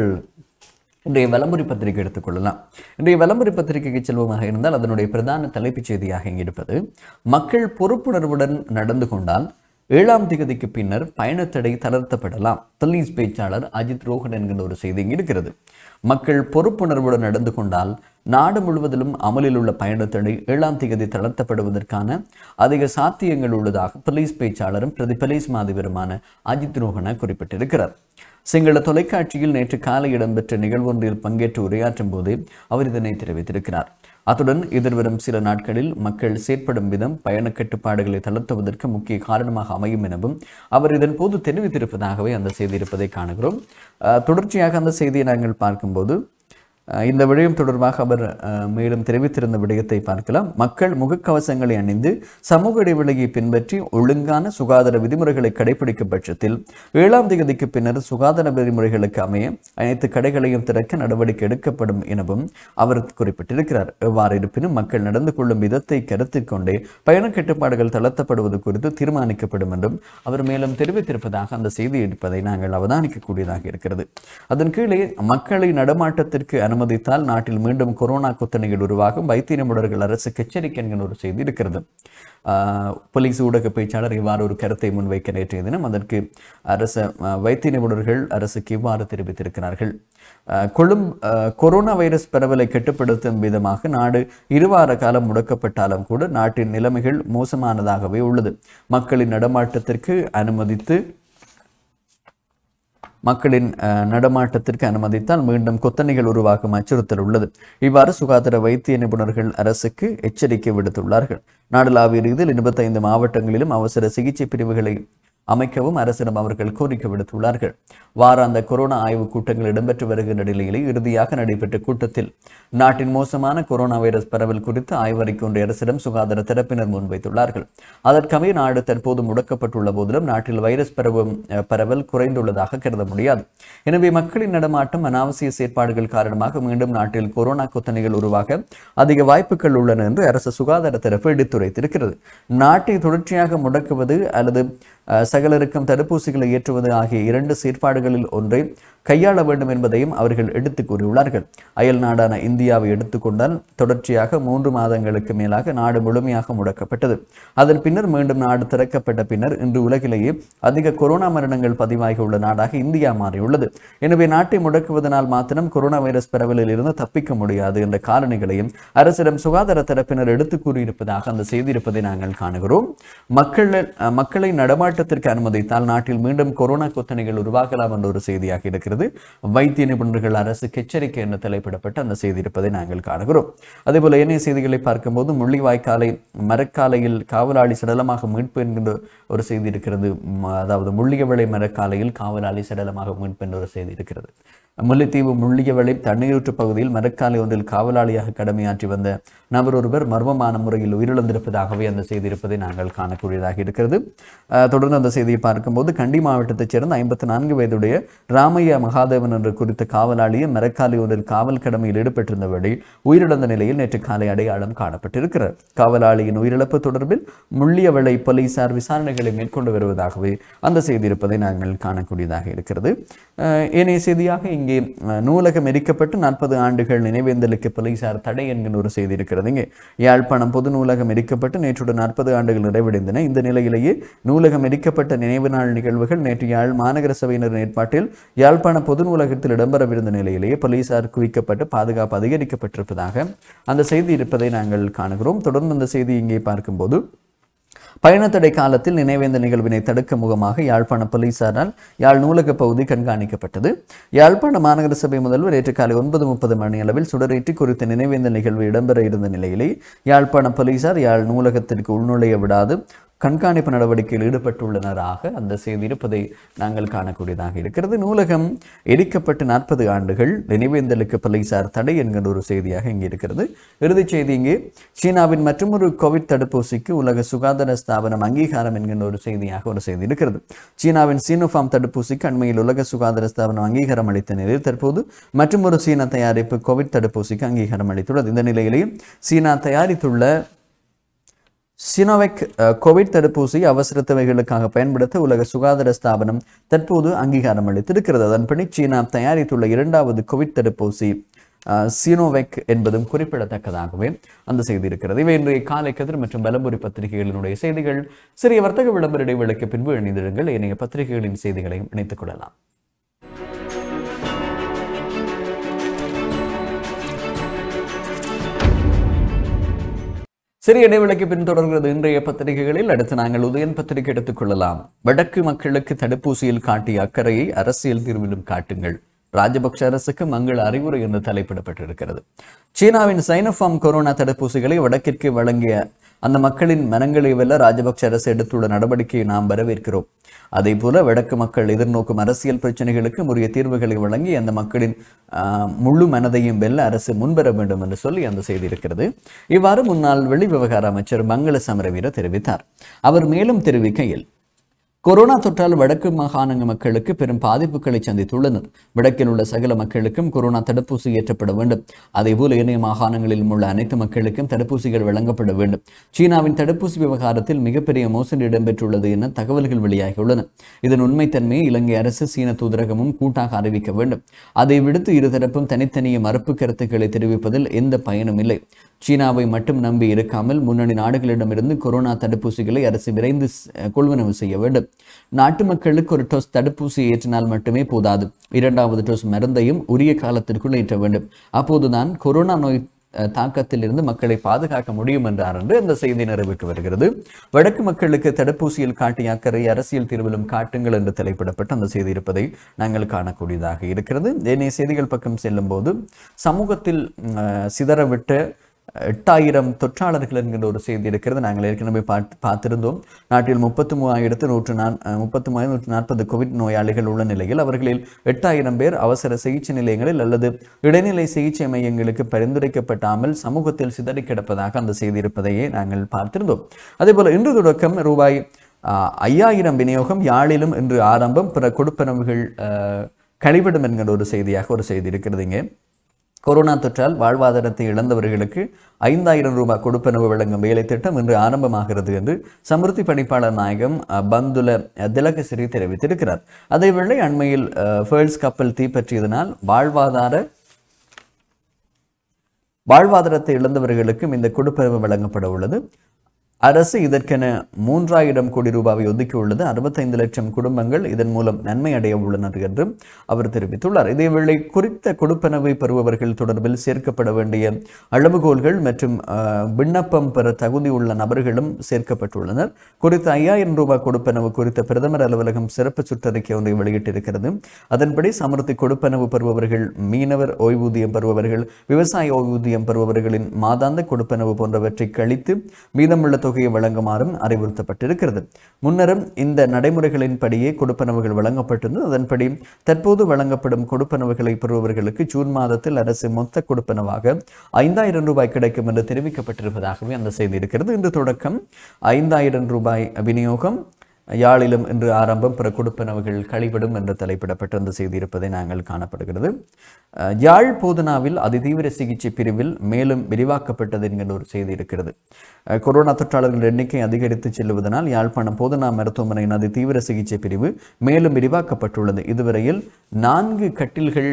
இன்றைய வலம்புரி பத்திரிகை எடுத்துக்கொள்ளலாம் இன்றைய வலம்புரி பத்திரிகைக்கு செல்வமாக இருந்தால் அதனுடைய பிரதான தலைப்புச் செய்தியாக இங்கே இருப்பது மக்கள் பொறுப்புணர்வுடன் நடந்து கொண்டால் ஏழாம் திகதிக்கு பின்னர் பயணத்தடை தளர்த்தப்படலாம் போலீஸ் பேச்சாளர் அஜித் ரோஹன் என்கின்ற ஒரு செய்தி இங்கு இருக்கிறது மக்கள் பொறுப்புணர்வுடன் நடந்து கொண்டால் நாடு முழுவதிலும் அமலில் உள்ள பயணத்தடை ஏழாம் திகதி தளர்த்தப்படுவதற்கான அதிக சாத்தியங்கள் உள்ளதாக போலீஸ் பேச்சாளரும் பிரதி போலீஸ் மாதிபருமான அஜித் ரோஹன குறிப்பிட்டிருக்கிறார் சிங்கள தொலைக்காட்சியில் நேற்று காலை இடம்பெற்ற நிகழ்வொன்றில் பங்கேற்று உரையாற்றும் போது அவர் இதனை தெரிவித்திருக்கிறார் அத்துடன் எதிர்வரும் சில நாட்களில் மக்கள் செயற்படும் விதம் பயண கட்டுப்பாடுகளை தளர்த்துவதற்கு முக்கிய காரணமாக அமையும் எனவும் அவர் இதன் போது தெரிவித்திருப்பதாகவே அந்த செய்தி இருப்பதை காணுகிறோம் அஹ், தொடர்ச்சியாக அந்த செய்தியை நாங்கள் பார்க்கும்போது அஹ், இந்த விடயம் தொடர்பாக அவர் அஹ், மேலும் தெரிவித்திருந்த விடயத்தை பார்க்கலாம் மக்கள் முகக்கவசங்களை அணிந்து சமூக இடைவெளியை பின்பற்றி ஒழுங்கான சுகாதார விதிமுறைகளை கடைபிடிக்கும் பட்சத்தில் ஏழாம் தேதிக்கு பின்னர் சுகாதார விதிமுறைகளுக்கு அமைய அனைத்து கடைகளையும் திறக்க நடவடிக்கை எடுக்கப்படும் எனவும் அவர் குறிப்பிட்டிருக்கிறார் எவ்வாறு இருப்பினும் மக்கள் நடந்து கொள்ளும் விதத்தை கருத்தில் கொண்டே பயண கட்டுப்பாடுகள் தளர்த்தப்படுவது குறித்து தீர்மானிக்கப்படும் என்றும் அவர் மேலும் தெரிவித்திருப்பதாக அந்த செய்தி இருப்பதை நாங்கள் அவதானிக்கக்கூடியதாக இருக்கிறது அதன் கீழே மக்களை நடமாட்டத்திற்கு அனுமதித்தால் நாட்டில் மீண்டும் கொரோனா குத்தணைகள் உருவாகும் வைத்திய நிபுணர்கள் அரசுக்கு எச்சரிக்கை என்கிற ஒரு செய்தி இருக்கிறது ஆஹ், போலீஸ் ஊடக பேச்சாளர் இவ்வாறு ஒரு கருத்தை முன்வைக்க நேற்றைய தினம் அதற்கு அரச ஆஹ், வைத்திய நிபுணர்கள் அரசுக்கு இவ்வாறு தெரிவித்திருக்கிறார்கள் ஆஹ், கொழும் ஆஹ், கொரோனா வைரஸ் பரவலை கட்டுப்படுத்தும் விதமாக நாடு இருவார காலம் முடக்கப்பட்டாலும் கூட நாட்டின் நிலைமைகள் மோசமானதாகவே உள்ளது மக்களின் நடமாட்டத்திற்கு அனுமதித்து மக்களின் அஹ், நடமாட்டத்திற்கு அனுமதித்தால் மீண்டும் கொத்தணிகள் உருவாகும் அச்சுறுத்தல் உள்ளது இவ்வாறு சுகாதார வைத்திய நிபுணர்கள் அரசுக்கு எச்சரிக்கை விடுத்துள்ளார்கள் நாடளாவிய ரீதியில் இருபத்தைந்து மாவட்டங்களிலும் அவசர சிகிச்சை பிரிவுகளை அமைக்கவும் அரசிடம் அவர்கள் கோரிக்கை விடுத்துள்ளார்கள் வாராந்த கொரோனா ஆய்வுக் கூட்டங்கள் இடம்பெற்று வருகின்ற நிலையிலே இறுதியாக நடைபெற்ற கூட்டத்தில் நாட்டின் மோசமான கொரோனா வைரஸ் பரவல் குறித்து ஆய்வறிக்கை ஒன்றை அரசிடம் சுகாதார தரப்பினர் முன்வைத்துள்ளார்கள் அதற்கமைய நாடு தற்போது முடக்கப்பட்டுள்ள போதிலும் நாட்டில் வைரஸ் பரவும் அஹ், பரவல் குறைந்துள்ளதாக கருத முடியாது எனவே மக்களின் நடமாட்டம் அனாவசிய செயற்பாடுகள் காரணமாக மீண்டும் நாட்டில் கொரோனா கொத்தணிகள் உருவாக அதிக வாய்ப்புகள் உள்ளன என்று அரசு சுகாதார தரப்பு எடுத்துரைத்திருக்கிறது நாட்டை தொடர்ச்சியாக முடக்குவது அல்லது அஹ், சகலருக்கும் தடுப்பூசிகளை ஏற்றுவது ஆகிய இரண்டு செயற்பாடுகளில் ஒன்றை கையாள வேண்டும் என்பதையும் அவர்கள் எடுத்து கூறியுள்ளார்கள் அயல் நாடான இந்தியாவை எடுத்துக்கொண்டால் தொடர்ச்சியாக மூன்று மாதங்களுக்கு மேலாக நாடு முழுமையாக முடக்கப்பட்டது அதன் பின்னர் மீண்டும் நாடு திறக்கப்பட்ட பின்னர் இன்று உலகிலேயே அதிக கொரோனா மரணங்கள் பதிவாகியுள்ள நாடாக இந்தியா மாறியுள்ளது எனவே நாட்டை முடக்குவதனால் மாத்திரம் கொரோனா வைரஸ் பரவலில் இருந்து தப்பிக்க முடியாது என்ற காரணிகளையும் அரசிடம் சுகாதார தரப்பினர் எடுத்து கூறியிருப்பதாக அந்த செய்தி இருப்பதை நாங்கள் காணுகிறோம் மக்கள் அஹ், மக்களை நடமாட்டத்திற்கு அனுமதித்தால் நாட்டில் மீண்டும் கொரோனா கொத்தனைகள் உருவாகலாம் என்ற ஒரு செய்தியாக இருக்கிறது வைத்திய நிபுணர்கள் அரசுக்கு எச்சரிக்கை என தலைப்பிடப்பட்ட அந்த செய்தி இருப்பதை நாங்கள் காணுகிறோம் அதேபோல ஏனைய செய்திகளை பார்க்கும்போது முள்ளிவாய்க்காலை மரக்காலையில் காவலாளி சடலமாக மீட்பு என்கின்ற ஒரு செய்தி இருக்கிறது ம- அதாவது முள்ளியவளை மரக்காலையில் காவலாளி சடலமாக மீட்பு என்ற ஒரு செய்தி இருக்கிறது முல்லைத்தீவு முள்ளியவளை தண்ணீரூற்று பகுதியில் மரக்காலை ஒன்றில் காவலாளியாக கடமையாற்றி வந்த நபர் ஒருவர் மர்மமான முறையில் உயிரிழந்திருப்பதாகவே அந்த செய்தி இருப்பதை நாங்கள் காணக்கூடியதாக இருக்கிறது அஹ், தொடர்ந்து அந்த செய்தியை பார்க்கும்போது கண்டி மாவட்டத்தைச் சேர்ந்த ஐம்பத்தி நான்கு வயதுடைய ராமையா மகாதேவன் என்ற குறித்த காவலாளியை மரக்காலை ஒன்றில் காவல் கடமையில் ஈடுபட்டிருந்தபடி உயிரிழந்த நிலையில் நேற்று காலை அடையாளம் காணப்பட்டிருக்கிறார் காவலாளியின் உயிரிழப்பு தொடர்பில் முள்ளியவளை போலீசார் விசாரணைகளை மேற்கொண்டு வருவதாகவே அந்த செய்தி இருப்பதை நாங்கள் காணக்கூடியதாக இருக்கிறது அஹ், ஏனைய செய்தியாக இங்கே அஹ், நூலகம் எரிக்கப்பட்டு நாற்பது ஆண்டுகள் நினைவேந்தலுக்கு போலீசார் தடை என்கிற ஒரு செய்தி இருக்கிறது இங்கே யாழ்ப்பாணம் பொது நூலகம் எரிக்கப்பட்டு நேற்றுடன் நாற்பது ஆண்டுகள் நிறைவடைந்தன இந்த நிலையிலேயே நூலகம் எரிக்கப்பட்ட நினைவு நாள் நிகழ்வுகள் நேற்று யாழ் மாநகர சபையினர் ஏற்பாட்டில் யாழ்ப்பாணம் பொது நூலகத்தில் இடம்பெறவிருந்த நிலையிலேயே போலீசார் குவிக்கப்பட்டு பாதுகாப்பு அதிகரிக்கப்பட்டிருப்பதாக அந்த செய்தி இருப்பதை நாங்கள் காணுகிறோம் தொடர்ந்து அந்த செய்தி இங்கே பார்க்கும்போது பயணத்தடை காலத்தில் நினைவேந்த நிகழ்வினை தடுக்க முகமாக யாழ்ப்பாண போலீசாரால் யாழ் நூலக பகுதி கண்காணிக்கப்பட்டது யாழ்ப்பாண மாநகர சபை முதல்வர் நேற்று காலை ஒன்பது முப்பது மணி அளவில் சுடரேற்றி குறித்த நினைவேந்த நிகழ்வு இடம்பெற இருந்த நிலையிலே யாழ்ப்பாண போலீசார் யாழ் நூலகத்திற்கு உள்நுழைய விடாது கண்காணிப்பு நடவடிக்கையில் ஈடுபட்டுள்ளனராக அந்த செய்தி இருப்பதை நாங்கள் காணக்கூடியதாக இருக்கிறது நூலகம் எரிக்கப்பட்டு நாற்பது ஆண்டுகள் நினைவேந்தலுக்கு போலீசார் தடை என்கின்ற ஒரு செய்தியாக இங்கே இருக்கிறது இறுதிச் செய்தி இங்கே சீனாவின் மற்றொரு கோவிட் தடுப்பூசிக்கு உலக சுகாதார ஸ்தாபனம் அங்கீகாரம் என்கின்ற ஒரு செய்தியாக ஒரு செய்தி இருக்கிறது சீனாவின் சீனோஃபார்ம் தடுப்பூசிக்கு அண்மையில் உலக சுகாதார ஸ்தாபனம் அங்கீகாரம் அளித்த நிலையில் தற்போது மற்றொரு சீன தயாரிப்பு கோவிட் தடுப்பூசிக்கு அங்கீகாரம் அளித்துள்ளது இந்த நிலையிலேயே சீனா தயாரித்துள்ள சினோவெக் அஹ், கோவிட் தடுப்பூசி அவசர தேவைகளுக்காக பயன்படுத்த உலக சுகாதார ஸ்தாபனம் தற்போது அங்கீகாரம் அளித்திருக்கிறது அதன்படி சீனா தயாரித்துள்ள இரண்டாவது கோவிட் தடுப்பூசி அஹ், சினோவெக் என்பதும் குறிப்பிடத்தக்கதாகவே அந்த செய்தி இருக்கிறது இவை இன்றைய காலை கதிர் மற்றும் பலம்புரி பத்திரிகைகளினுடைய செய்திகள் சிறிய வர்த்தக விளம்பர இடைவேளைக்கு பின்பு இணைந்திருங்கள் ஏனைய பத்திரிகைகளின் செய்திகளையும் இணைத்துக் கொள்ளலாம் சிறிய இடைவெளிக்கு பின் தொடர்கிறது இன்றைய பத்திரிகைகளில் அடுத்து நாங்கள் உதயன் பத்திரிகை எடுத்துக்கொள்ளலாம் வடக்கு மக்களுக்கு தடுப்பூசியில் காட்டிய அக்கறையை அரசியல் தீர்விலும் காட்டுங்கள் ராஜபக்ஷ அரசுக்கு மங்கள அறிவுரை என்று தலைப்பிடப்பட்டிருக்கிறது சீனாவின் சைனோஃபார்ம் கொரோனா தடுப்பூசிகளை வடக்கிற்கு வழங்கிய அந்த மக்களின் மனங்களை வெல்ல ராஜபக்ஷ அரசு எடுத்துள்ள நடவடிக்கையை நாம் வரவேற்கிறோம் அதே போல வடக்கு மக்கள் எதிர்நோக்கும் அரசியல் பிரச்சனைகளுக்கு உரிய தீர்வுகளை வழங்கி அந்த மக்களின் ஆஹ், முழு மனதையும் வெல்ல அரசு முன்வர வேண்டும் என்று சொல்லி அந்த செய்தி இருக்கிறது இவ்வாறு முன்னாள் வெளிவிவகார அமைச்சர் மங்கள சமரவீர தெரிவித்தார் அவர் மேலும் தெரிவிக்கையில் கொரோனா தொற்றால் வடக்கு மாகாண மக்களுக்கு பெரும் பாதிப்புகளை சந்தித்துள்ளனர் வடக்கில் உள்ள சகல மக்களுக்கும் கொரோனா தடுப்பூசி ஏற்றப்பட வேண்டும் அதேபோல் ஏனைய மாகாணங்களிலும் உள்ள அனைத்து மக்களுக்கும் தடுப்பூசிகள் வழங்கப்பட வேண்டும் சீனாவின் தடுப்பூசி விவகாரத்தில் மிகப்பெரிய மோசடி இடம்பெற்றுள்ளது என தகவல்கள் வெளியாகியுள்ளன இதன் உண்மைத்தன்மையை இலங்கை அரசு சீன தூதரகமும் கூட்டாக அறிவிக்க வேண்டும் அதை விடுத்து இருதரப்பும் தனித்தனியே மறுப்பு கருத்துக்களை தெரிவிப்பதில் எந்த பயனும் இல்லை சீனாவை மட்டும் நம்பி இருக்காமல் முன்னணி நாடுகளிடமிருந்து கொரோனா தடுப்பூசிகளை அரசு விரைந்து ஸ்- கொள்வனவு செய்ய வேண்டும் நாட்டு மக்களுக்கு ஒரு டோஸ் தடுப்பூசி ஏற்றினால் மட்டுமே போதாது இரண்டாவது டோஸ் மருந்தையும் உரிய காலத்திற்குள் ஏற்ற வேண்டும் அப்போதுதான் கொரோனா நோய் அஹ், தாக்கத்திலிருந்து மக்களை பாதுகாக்க முடியும் என்றார் என்று அந்த செய்தி நிறைவுக்கு வருகிறது வடக்கு மக்களுக்கு தடுப்பூசியில் காட்டிய அக்கறை அரசியல் தீர்விலும் காட்டுங்கள் என்று தலைப்பிடப்பட்டு அந்த செய்தி இருப்பதை நாங்கள் காணக்கூடியதாக இருக்கிறது ஏனைய செய்திகள் பக்கம் செல்லும் போது சமூகத்தில் அஹ், சிதறவிட்ட எட்டாயிரம் தொற்றாளர்கள் என்கின்ற ஒரு செய்தி இருக்கிறது நாங்கள் ஏற்கனவே பார்த்து பார்த்திருந்தோம் நாட்டில் முப்பத்தி மூவாயிரத்து நூற்று நான் முப்பத்தி மூவாயிரம் நூற்று நாற்பது கோவிட் நோயாளிகள் உள்ள நிலையில் அவர்களில் எட்டாயிரம் பேர் அவசர சிகிச்சை நிலையங்களில் அல்லது இடைநிலை சிகிச்சை மையங்களுக்கு பரிந்துரைக்கப்படாமல் சமூகத்தில் சிதறி கிடப்பதாக அந்த செய்தி இருப்பதையே நாங்கள் பார்த்திருந்தோம் அதேபோல இன்று தொடக்கம் ரூபாய் ஆஹ், ஐயாயிரம் விநியோகம் யாழிலும் இன்று ஆரம்பம் பிற கொடுப்பனவுகள் ஆஹ், கழிவிடும் என்கிற ஒரு செய்தியாக ஒரு செய்தி இருக்கிறது இங்கே கொரோனா தொற்றால் வாழ்வாதாரத்தை இழந்தவர்களுக்கு ஐந்தாயிரம் ரூபாய் கொடுப்பனவு வழங்கும் வேலை திட்டம் இன்று ஆரம்பமாகிறது என்று சமிருத்தி பணிப்பாளர் நாயகம் அஹ், பந்துல திலகசிறி தெரிவித்திருக்கிறார் அதேவேளை அண்மையில் அஹ், ஃபேர்ல்ஸ் கப்பல் தீப்பற்றியதனால் வாழ்வாதார வாழ்வாதாரத்தை இழந்தவர்களுக்கும் இந்த கொடுப்பனவு வழங்கப்பட உள்ளது அரசு இதற்கென மூன்றாயிரம் கோடி ரூபாவை ஒதுக்கியுள்ளது அறுபத்தைந்து லட்சம் குடும்பங்கள் இதன் மூலம் நன்மை அடைய உள்ளனர் என்றும் அவர் தெரிவித்துள்ளார் இதேவேளை குறித்த கொடுப்பனவை பெறுபவர்கள் தொடர்பில் சேர்க்கப்பட வேண்டிய அளவுகோல்கள் மற்றும் அஹ், விண்ணப்பம் பெற தகுதியுள்ள நபர்களும் சேர்க்கப்பட்டுள்ளனர் குறித்த ஐயாயிரம் ரூபாய் கொடுப்பனவு குறித்த பிரதமர் அலுவலகம் சிறப்பு சுற்றறிக்கை ஒன்றை வெளியிட்டிருக்கிறது அதன்படி சமர்த்தி கொடுப்பனவு பெறுபவர்கள் மீனவர் ஓய்வூதியம் பெறுபவர்கள் விவசாய ஓய்வூதியம் பெறுபவர்களின் மாதாந்த கொடுப்பனவு போன்றவற்றை கழித்து மீதமுள்ள தொகையை வழங்குமாறும் அறிவுறுத்தப்பட்டிருக்கிறது முன்னரும் இந்த நடைமுறைகளின்படியே கொடுப்பனவுகள் வழங்கப்பட்டிருந்தது அதன்படி தற்போது வழங்கப்படும் கொடுப்பனவுகளை பெறுபவர்களுக்கு ஜூன் மாதத்தில் அரசு மொத்த கொடுப்பனவாக ஐந்தாயிரம் ரூபாய் கிடைக்கும் என்று தெரிவிக்கப்பட்டிருப்பதாகவே அந்த செய்தி இருக்கிறது இன்று தொடக்கம் ஐந்தாயிரம் ரூபாய் விநியோகம் யாழிலும் இன்று ஆரம்பம் பிற கொடுப்பனவுகள் கழிவிடும் என்று தலைப்பிடப்பட்ட அந்த செய்தி இருப்பதை நாங்கள் காணப்படுகிறது அஹ், யாழ் போதனாவில் அதிதீவிர சிகிச்சை பிரிவில் மேலும் விரிவாக்கப்பட்டது என்கிற ஒரு செய்தி இருக்கிறது அஹ், கொரோனா தொற்றாளர்கள் எண்ணிக்கை அதிகரித்து செல்லுவதனால் யாழ்ப்பாணம் போதனா மருத்துவமனையின் அதிதீவிர சிகிச்சை பிரிவு மேலும் விரிவாக்கப்பட்டுள்ளது இதுவரையில் நான்கு கட்டில்கள்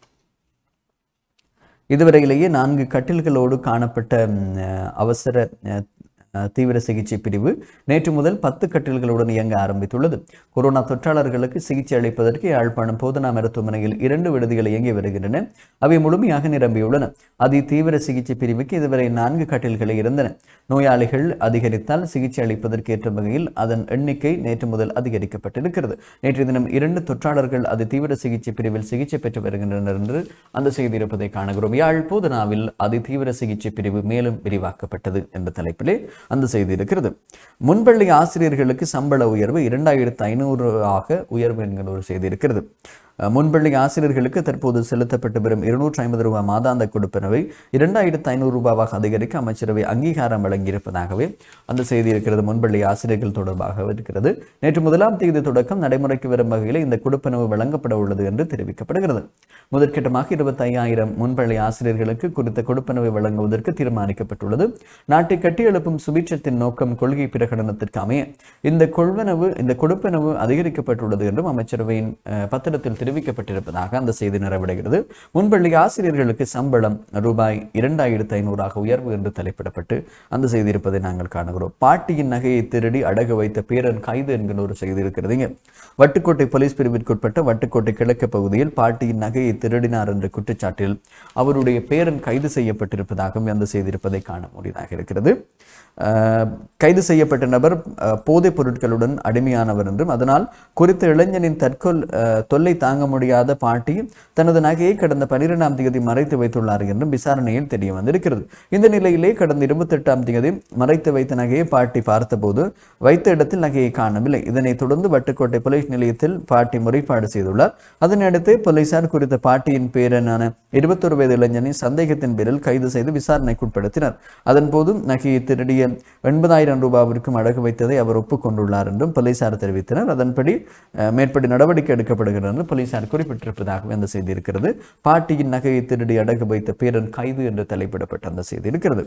இதுவரையிலேயே நான்கு கட்டில்களோடு காணப்பட்ட ம், அஹ், அவசர அஹ், அஹ், தீவிர சிகிச்சை பிரிவு நேற்று முதல் பத்து கட்டில்களுடன் இயங்க ஆரம்பித்துள்ளது கொரோனா தொற்றாளர்களுக்கு சிகிச்சை அளிப்பதற்கு யாழ்ப்பாணம் போதனா மருத்துவமனையில் இரண்டு விடுதிகள் இயங்கி வருகின்றன அவை முழுமையாக நிரம்பியுள்ளன அதி தீவிர சிகிச்சை பிரிவுக்கு இதுவரை நான்கு கட்டில்களே இருந்தன நோயாளிகள் அதிகரித்தால் சிகிச்சை அளிப்பதற்கு ஏற்ற வகையில் அதன் எண்ணிக்கை நேற்று முதல் அதிகரிக்கப்பட்டிருக்கிறது நேற்றைய தினம் இரண்டு தொற்றாளர்கள் அதி தீவிர சிகிச்சை பிரிவில் சிகிச்சை பெற்று வருகின்றனர் என்று அந்த செய்தி இருப்பதை காணுகிறோம் யாழ் போதனாவில் அதி தீவிர சிகிச்சை பிரிவு மேலும் விரிவாக்கப்பட்டது என்ற தலைப்பிலே அந்த செய்தி இருக்கிறது முன்பள்ளி ஆசிரியர்களுக்கு சம்பள உயர்வு இரண்டாயிரத்து ஐநூறு ஆக உயர்வு என்கிற ஒரு செய்தி இருக்கிறது அஹ், முன்பள்ளி ஆசிரியர்களுக்கு தற்போது செலுத்தப்பட்டு வரும் இருநூற்றி ஐம்பது ரூபாய் மாதாந்த கொடுப்பனவை இரண்டாயிரத்து ஐநூறு ரூபாவாக அதிகரிக்க அமைச்சரவை அங்கீகாரம் வழங்கியிருப்பதாகவே அந்த செய்தி இருக்கிறது முன்பள்ளி ஆசிரியர்கள் தொடர்பாக இருக்கிறது நேற்று முதலாம் தேதி தொடக்கம் நடைமுறைக்கு வரும் வகையில் இந்த கொடுப்பனவு வழங்கப்பட உள்ளது என்று தெரிவிக்கப்படுகிறது முதற்கட்டமாக இருபத்தி ஐயாயிரம் முன்பள்ளி ஆசிரியர்களுக்கு குறித்த கொடுப்பனவை வழங்குவதற்கு தீர்மானிக்கப்பட்டுள்ளது நாட்டை கட்டியெழுப்பும் சுபீட்சத்தின் நோக்கம் கொள்கை பிரகடனத்திற்கு அமைய இந்த கொள்வனவு இந்த கொடுப்பனவு அதிகரிக்கப்பட்டுள்ளது என்றும் அமைச்சரவையின் அஹ், பத்திரத்தில் தெரிவிக்கப்பட்டிருப்பதாக அந்த செய்தி நிறைவடைகிறது முன்பள்ளி ஆசிரியர்களுக்கு சம்பளம் ரூபாய் இரண்டாயிரத்து ஐநூறாக உயர்வு என்று தலைப்பிடப்பட்டு அந்த செய்தி இருப்பதை நாங்கள் காணுகிறோம் பாட்டியின் நகையை திருடி அடகு வைத்த பேரன் கைது என்கிற ஒரு செய்தி இருக்கிறதுங்க வட்டுக்கோட்டை போலீஸ் பிரிவிற்குட்பட்ட வட்டுக்கோட்டை கிழக்கு பகுதியில் பாட்டியின் நகையை திருடினார் என்ற குற்றச்சாட்டில் அவருடைய பேரன் கைது செய்யப்பட்டிருப்பதாகவும் அந்த செய்தி இருப்பதை காண முடியதாக இருக்கிறது அஹ், கைது செய்யப்பட்ட நபர் அஹ், போதைப் பொருட்களுடன் அடிமையானவர் என்றும் அதனால் குறித்த இளைஞனின் தற்கொல் அஹ், தொல்லை தாங்க முடியாத பாட்டி தனது நகையை கடந்த பனிரெண்டாம் தேதி மறைத்து வைத்துள்ளார் என்றும் விசாரணையில் தெரிய வந்திருக்கிறது இந்த நிலையிலே கடந்த இருபத்தெட்டாம் தேதி மறைத்து வைத்த நகையை பாட்டி பார்த்தபோது வைத்த இடத்தில் நகையை காணவில்லை இதனைத் தொடர்ந்து வட்டுக்கோட்டை போலீஸ் நிலையத்தில் பாட்டி முறைப்பாடு செய்துள்ளார் அதனையடுத்து போலீசார் குறித்த பாட்டியின் பேரனான இருபத்தொரு வயது இளைஞனை சந்தேகத்தின் பேரில் கைது செய்து விசாரணைக்குட்படுத்தினர் அதன் போதும் நகையை திருடிய எண்பதாயிரம் ரூபாவிற்கும் அடகு வைத்ததை அவர் ஒப்புக்கொண்டுள்ளார் என்றும் போலீசார் தெரிவித்தனர் அதன்படி அஹ், மேற்படி நடவடிக்கை எடுக்கப்படுகிறது என்று போலீசார் குறிப்பிட்டிருப்பதாகவே அந்த செய்தி இருக்கிறது பாட்டியின் நகையை திருடி அடகு வைத்த பேரன் கைது என்று தலைப்பிடப்பட்ட அந்த செய்தி இருக்கிறது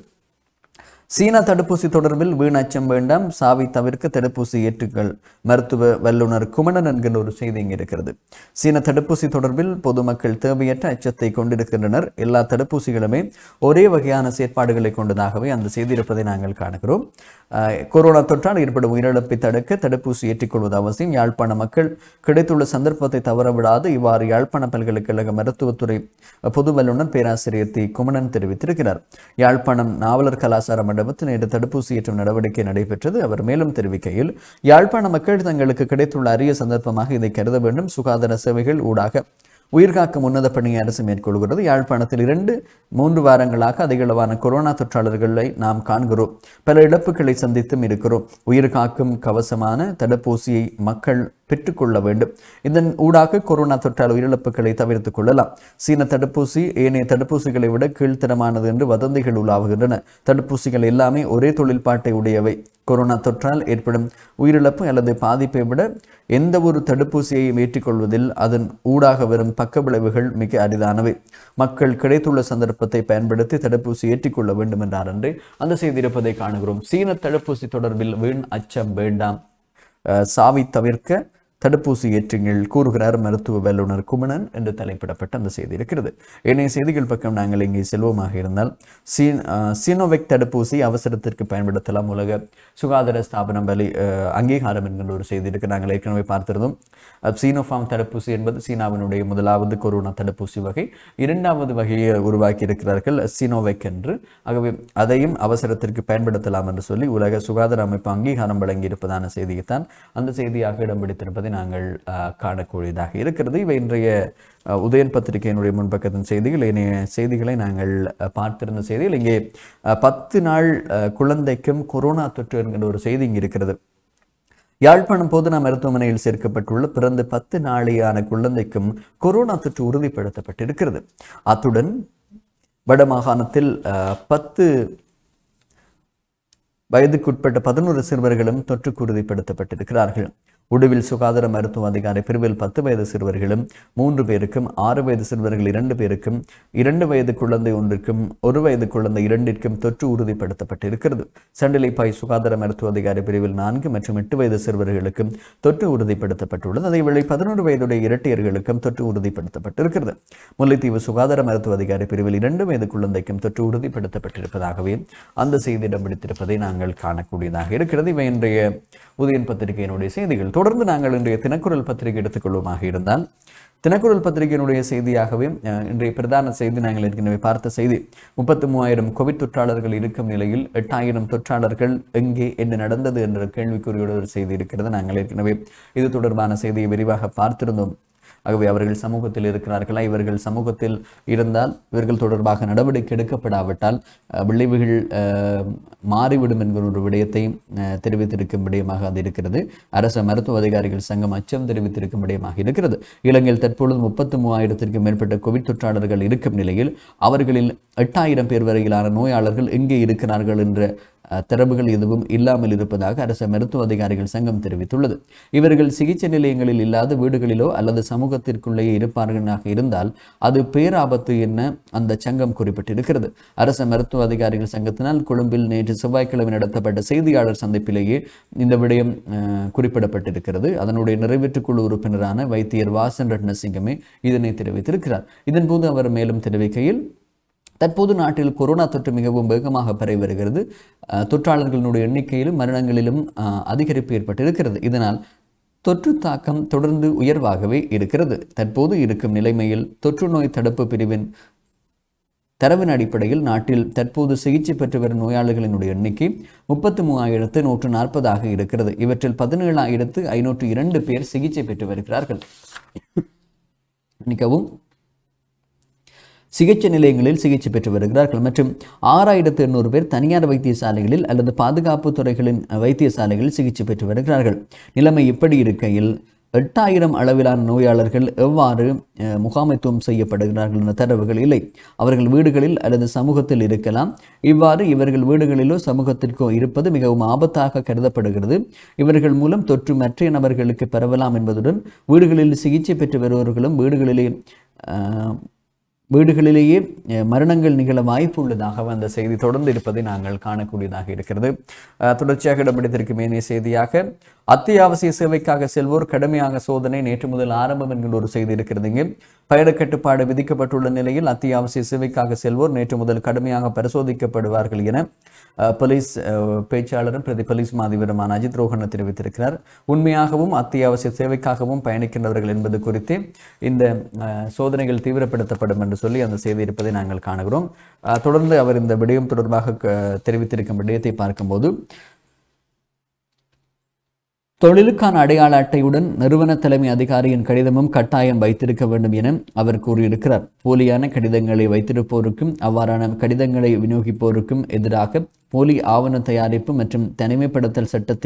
சீனா தடுப்பூசி தொடர்பில் வீண் அச்சம் வேண்டாம் சாவை தவிர்க்க தடுப்பூசி ஏற்றுங்கள் மருத்துவ வல்லுநர் குமணன் என்கிற ஒரு செய்தி இங்கே இருக்கிறது சீன தடுப்பூசி தொடர்பில் பொதுமக்கள் தேவையற்ற அச்சத்தை கொண்டிருக்கின்றனர் எல்லா தடுப்பூசிகளுமே ஒரே வகையான செயற்பாடுகளை கொண்டதாகவே அந்த செய்தி இருப்பதை நாங்கள் காணுகிறோம் ஆஹ், கொரோனா தொற்றால் ஏற்படும் உயிரிழப்பை தடுக்க தடுப்பூசி ஏற்றிக்கொள்வது அவசியம் யாழ்ப்பாண மக்கள் கிடைத்துள்ள சந்தர்ப்பத்தை தவறவிடாது இவ்வாறு யாழ்ப்பாண பல்கலைக்கழக மருத்துவத்துறை பொது வல்லுநர் பேராசிரியர் தி குமணன் தெரிவித்திருக்கிறார் யாழ்ப்பாணம் நாவலர் கலாசார மண்டபத்தில் நேற்று தடுப்பூசி ஏற்றும் நடவடிக்கை நடைபெற்றது அவர் மேலும் தெரிவிக்கையில் யாழ்ப்பாண மக்கள் தங்களுக்கு கிடைத்துள்ள அரிய சந்தர்ப்பமாக இதை கருத வேண்டும் சுகாதார சேவைகள் ஊடாக உயிர்காக்கும் உன்னத பணியை அரசு மேற்கொள்கிறது யாழ்ப்பாணத்தில் இரண்டு மூன்று வாரங்களாக அதிகளவான கொரோனா தொற்றாளர்களை நாம் காண்கிறோம் பல இழப்புகளை சந்தித்தும் இருக்கிறோம் உயிர்காக்கும் கவசமான தடுப்பூசியை மக்கள் பெற்றுக்கொள்ள வேண்டும் இதன் ஊடாக கொரோனா தொற்றால் உயிரிழப்புகளை தவிர்த்துக் கொள்ளலாம் சீன தடுப்பூசி ஏனைய தடுப்பூசிகளை விட கீழ்த்தரமானது என்று வதந்திகள் உலாவுகின்றன தடுப்பூசிகள் எல்லாமே ஒரே தொழில்பாட்டை உடையவை கொரோனா தொற்றால் ஏற்படும் உயிரிழப்பு அல்லது பாதிப்பை விட எந்த ஒரு தடுப்பூசியையும் ஏற்றுக்கொள்வதில் அதன் ஊடாக வரும் பக்க விளைவுகள் மிக அரிதானவை மக்கள் கிடைத்துள்ள சந்தர்ப்பத்தை பயன்படுத்தி தடுப்பூசி ஏற்றுக்கொள்ள வேண்டும் என்றார் என்று அந்த செய்தி இருப்பதை காணுகிறோம் சீன தடுப்பூசி தொடர்பில் வீண் அச்சம் வேண்டாம் அஹ், சாவி தவிர்க்க தடுப்பூசி ஏற்றுங்கள் கூறுகிறார் மருத்துவ வல்லுநர் குமணன் என்று தலைப்பிடப்பட்ட அந்த செய்தி இருக்கிறது ஏனைய செய்திகள் பக்கம் நாங்கள் இங்கே செல்வமாக இருந்தால் சீன் அஹ், சீனோவெக் தடுப்பூசி அவசரத்திற்கு பயன்படுத்தலாம் உலக சுகாதார ஸ்தாபனம் வலி அஹ், அங்கீகாரம் என்கின்ற ஒரு செய்தி இருக்கு நாங்கள் ஏற்கனவே பார்த்திருந்தோம் அஹ், சீனோஃபார்ம் தடுப்பூசி என்பது சீனாவினுடைய முதலாவது கொரோனா தடுப்பூசி வகை இரண்டாவது வகையை உருவாக்கி இருக்கிறார்கள் சீனோவெக் என்று ஆகவே அதையும் அவசரத்திற்கு பயன்படுத்தலாம் என்று சொல்லி உலக சுகாதார அமைப்பு அங்கீகாரம் வழங்கி இருப்பதான செய்தியைத்தான் அந்த செய்தியாக இடம் பிடித்திருப்பதை நாங்கள் அஹ், காணக்கூடியதாக இருக்கிறது இவை இன்றைய அஹ், உதயன் பத்திரிகையினுடைய முன்பக்கத்தின் செய்திகள் இணைய செய்திகளை நாங்கள் அஹ், பார்த்திருந்த செய்திகள் இங்கே அஹ், பத்து நாள் அஹ், குழந்தைக்கும் கொரோனா தொற்று என்கின்ற ஒரு செய்தி இங்கே இருக்கிறது யாழ்ப்பாணம் போதனா மருத்துவமனையில் சேர்க்கப்பட்டுள்ள பிறந்து பத்து நாளையான குழந்தைக்கும் கொரோனா தொற்று உறுதிப்படுத்தப்பட்டிருக்கிறது அத்துடன் வடமாகாணத்தில் அஹ், பத்து வயதுக்குட்பட்ட பதினோரு சிறுவர்களும் தொற்றுக்கு உறுதிப்படுத்தப்பட்டிருக்கிறார்கள் உடுவில் சுகாதார மருத்துவ அதிகாரி பிரிவில் பத்து வயது சிறுவர்களும் மூன்று பேருக்கும் ஆறு வயது சிறுவர்கள் இரண்டு பேருக்கும் இரண்டு வயது குழந்தை ஒன்றிற்கும் ஒரு வயது குழந்தை இரண்டிற்கும் தொற்று உறுதிப்படுத்தப்பட்டிருக்கிறது சண்டிலிப்பாய் சுகாதார மருத்துவ அதிகாரி பிரிவில் நான்கு மற்றும் எட்டு வயது சிறுவர்களுக்கும் தொற்று உறுதிப்படுத்தப்பட்டுள்ளது அதேவேளை பதினோரு வயதுடைய இரட்டையர்களுக்கும் தொற்று உறுதிப்படுத்தப்பட்டிருக்கிறது முல்லைத்தீவு சுகாதார மருத்துவ அதிகாரி பிரிவில் இரண்டு வயது குழந்தைக்கும் தொற்று உறுதிப்படுத்தப்பட்டிருப்பதாகவே அந்த செய்தி இடம் பிடித்திருப்பதை நாங்கள் காணக்கூடியதாக இருக்கிறது இவை இன்றைய உதயன் பத்திரிகையினுடைய செய்திகள் தொடர்ந்து நாங்கள் இன்றைய தினக்குரல் பத்திரிகை எடுத்துக்கொள்வோமாக இருந்தால் தினக்குரல் பத்திரிகையினுடைய செய்தியாகவே அஹ், இன்றைய பிரதான செய்தி நாங்கள் ஏற்கனவே பார்த்த செய்தி முப்பத்தி மூவாயிரம் கோவிட் தொற்றாளர்கள் இருக்கும் நிலையில் எட்டாயிரம் தொற்றாளர்கள் எங்கே என்ன நடந்தது என்ற கேள்விக்குறியோட ஒரு செய்தி இருக்கிறது நாங்கள் ஏற்கனவே இது தொடர்பான செய்தியை விரிவாக பார்த்திருந்தோம் ஆகவே அவர்கள் சமூகத்தில் இருக்கிறார்களா இவர்கள் சமூகத்தில் இருந்தால் இவர்கள் தொடர்பாக நடவடிக்கை எடுக்கப்படாவிட்டால் அஹ், விளைவுகள் அஹ், மாறிவிடும் என்கிற ஒரு விடயத்தை அஹ், தெரிவித்திருக்கும் விடயமாக அது இருக்கிறது அரசு மருத்துவ அதிகாரிகள் சங்கம் அச்சம் தெரிவித்திருக்கும் விடயமாக இருக்கிறது இலங்கையில் தற்பொழுது முப்பத்து மூவாயிரத்திற்கும் மேற்பட்ட கோவிட் தொற்றாளர்கள் இருக்கும் நிலையில் அவர்களில் எட்டாயிரம் பேர் வரையிலான நோயாளர்கள் எங்கே இருக்கிறார்கள் என்ற அஹ், தரவுகள் எதுவும் இல்லாமல் இருப்பதாக அரசு மருத்துவ அதிகாரிகள் சங்கம் தெரிவித்துள்ளது இவர்கள் சிகிச்சை நிலையங்களில் இல்லாத வீடுகளிலோ அல்லது சமூகத்திற்குள்ளேயே இருப்பார்களாக இருந்தால் அது பேராபத்து என அந்த சங்கம் குறிப்பிட்டிருக்கிறது அரசு மருத்துவ அதிகாரிகள் சங்கத்தினால் கொழும்பில் நேற்று செவ்வாய்க்கிழமை நடத்தப்பட்ட செய்தியாளர் சந்திப்பிலேயே இந்த விடயம் அஹ், குறிப்பிடப்பட்டிருக்கிறது அதனுடைய நிறைவேற்றுக்குழு உறுப்பினரான வைத்தியர் வாசன் ரட்னசிங்கமே இதனை தெரிவித்திருக்கிறார் இதன்போது அவர் மேலும் தெரிவிக்கையில் தற்போது நாட்டில் கொரோனா தொற்று மிகவும் வேகமாக பரவி வருகிறது அஹ், தொற்றாளர்களினுடைய எண்ணிக்கையிலும் மரணங்களிலும் அஹ், அதிகரிப்பு ஏற்பட்டிருக்கிறது இதனால் தொற்று தாக்கம் தொடர்ந்து உயர்வாகவே இருக்கிறது தற்போது இருக்கும் நிலைமையில் தொற்று நோய் தடுப்பு பிரிவின் தரவின் அடிப்படையில் நாட்டில் தற்போது சிகிச்சை பெற்று வரும் நோயாளிகளினுடைய எண்ணிக்கை முப்பத்து மூவாயிரத்து நூற்று நாற்பதாக இருக்கிறது இவற்றில் பதினேழாயிரத்து ஐநூற்று இரண்டு பேர் சிகிச்சை பெற்று வருகிறார்கள் மன்னிக்கவும் சிகிச்சை நிலையங்களில் சிகிச்சை பெற்று வருகிறார்கள் மற்றும் ஆறாயிரத்து எண்ணூறு பேர் தனியார் வைத்தியசாலைகளில் அல்லது பாதுகாப்பு துறைகளின் வைத்தியசாலைகளில் சிகிச்சை பெற்று வருகிறார்கள் நிலைமை இப்படி இருக்கையில் எட்டாயிரம் அளவிலான நோயாளர்கள் எவ்வாறு அஹ், முகாமைத்துவம் செய்யப்படுகிறார்கள் என்ற தரவுகள் இல்லை அவர்கள் வீடுகளில் அல்லது சமூகத்தில் இருக்கலாம் இவ்வாறு இவர்கள் வீடுகளிலோ சமூகத்திற்கோ இருப்பது மிகவும் ஆபத்தாக கருதப்படுகிறது இவர்கள் மூலம் தொற்று மற்ற நபர்களுக்கு பரவலாம் என்பதுடன் வீடுகளில் சிகிச்சை பெற்று வருபவர்களும் வீடுகளிலே அஹ், வீடுகளிலேயே அஹ், மரணங்கள் நிகழ வாய்ப்பு உள்ளதாக அந்த செய்தி தொடர்ந்து இருப்பதை நாங்கள் காணக்கூடியதாக இருக்கிறது அஹ், தொடர்ச்சியாக இடம்பிடித்திருக்கும் மேனிய செய்தியாக அத்தியாவசிய சேவைக்காக செல்வோர் கடுமையாக சோதனை நேற்று முதல் ஆரம்பம் என்கின்ற ஒரு செய்தி இருக்கிறது இங்கே பயண கட்டுப்பாடு விதிக்கப்பட்டுள்ள நிலையில் அத்தியாவசிய சேவைக்காக செல்வோர் நேற்று முதல் கடுமையாக பரிசோதிக்கப்படுவார்கள் என அஹ், போலீஸ் அஹ், பேச்சாளரும் பிரதி போலீஸ் மாதிபருமான அஜித் ரோஹன தெரிவித்திருக்கிறார் உண்மையாகவும் அத்தியாவசிய சேவைக்காகவும் பயணிக்கின்றவர்கள் என்பது குறித்து இந்த அஹ், சோதனைகள் தீவிரப்படுத்தப்படும் என்று சொல்லி அந்த செய்தி இருப்பதை நாங்கள் காணுகிறோம் அஹ், தொடர்ந்து அவர் இந்த விடயம் தொடர்பாக க- தெரிவித்திருக்கும் விடயத்தை பார்க்கும்போது தொழிலுக்கான அடையாள அட்டையுடன் நிறுவன தலைமை அதிகாரியின் கடிதமும் கட்டாயம் வைத்திருக்க வேண்டும் என அவர் கூறியிருக்கிறார் போலியான கடிதங்களை வைத்திருப்போருக்கும் அவ்வாறான கடிதங்களை விநியோகிப்போருக்கும் எதிராக போலி ஆவண தயாரிப்பு மற்றும் தனிமைப்படுத்தல் சட்டத்தில்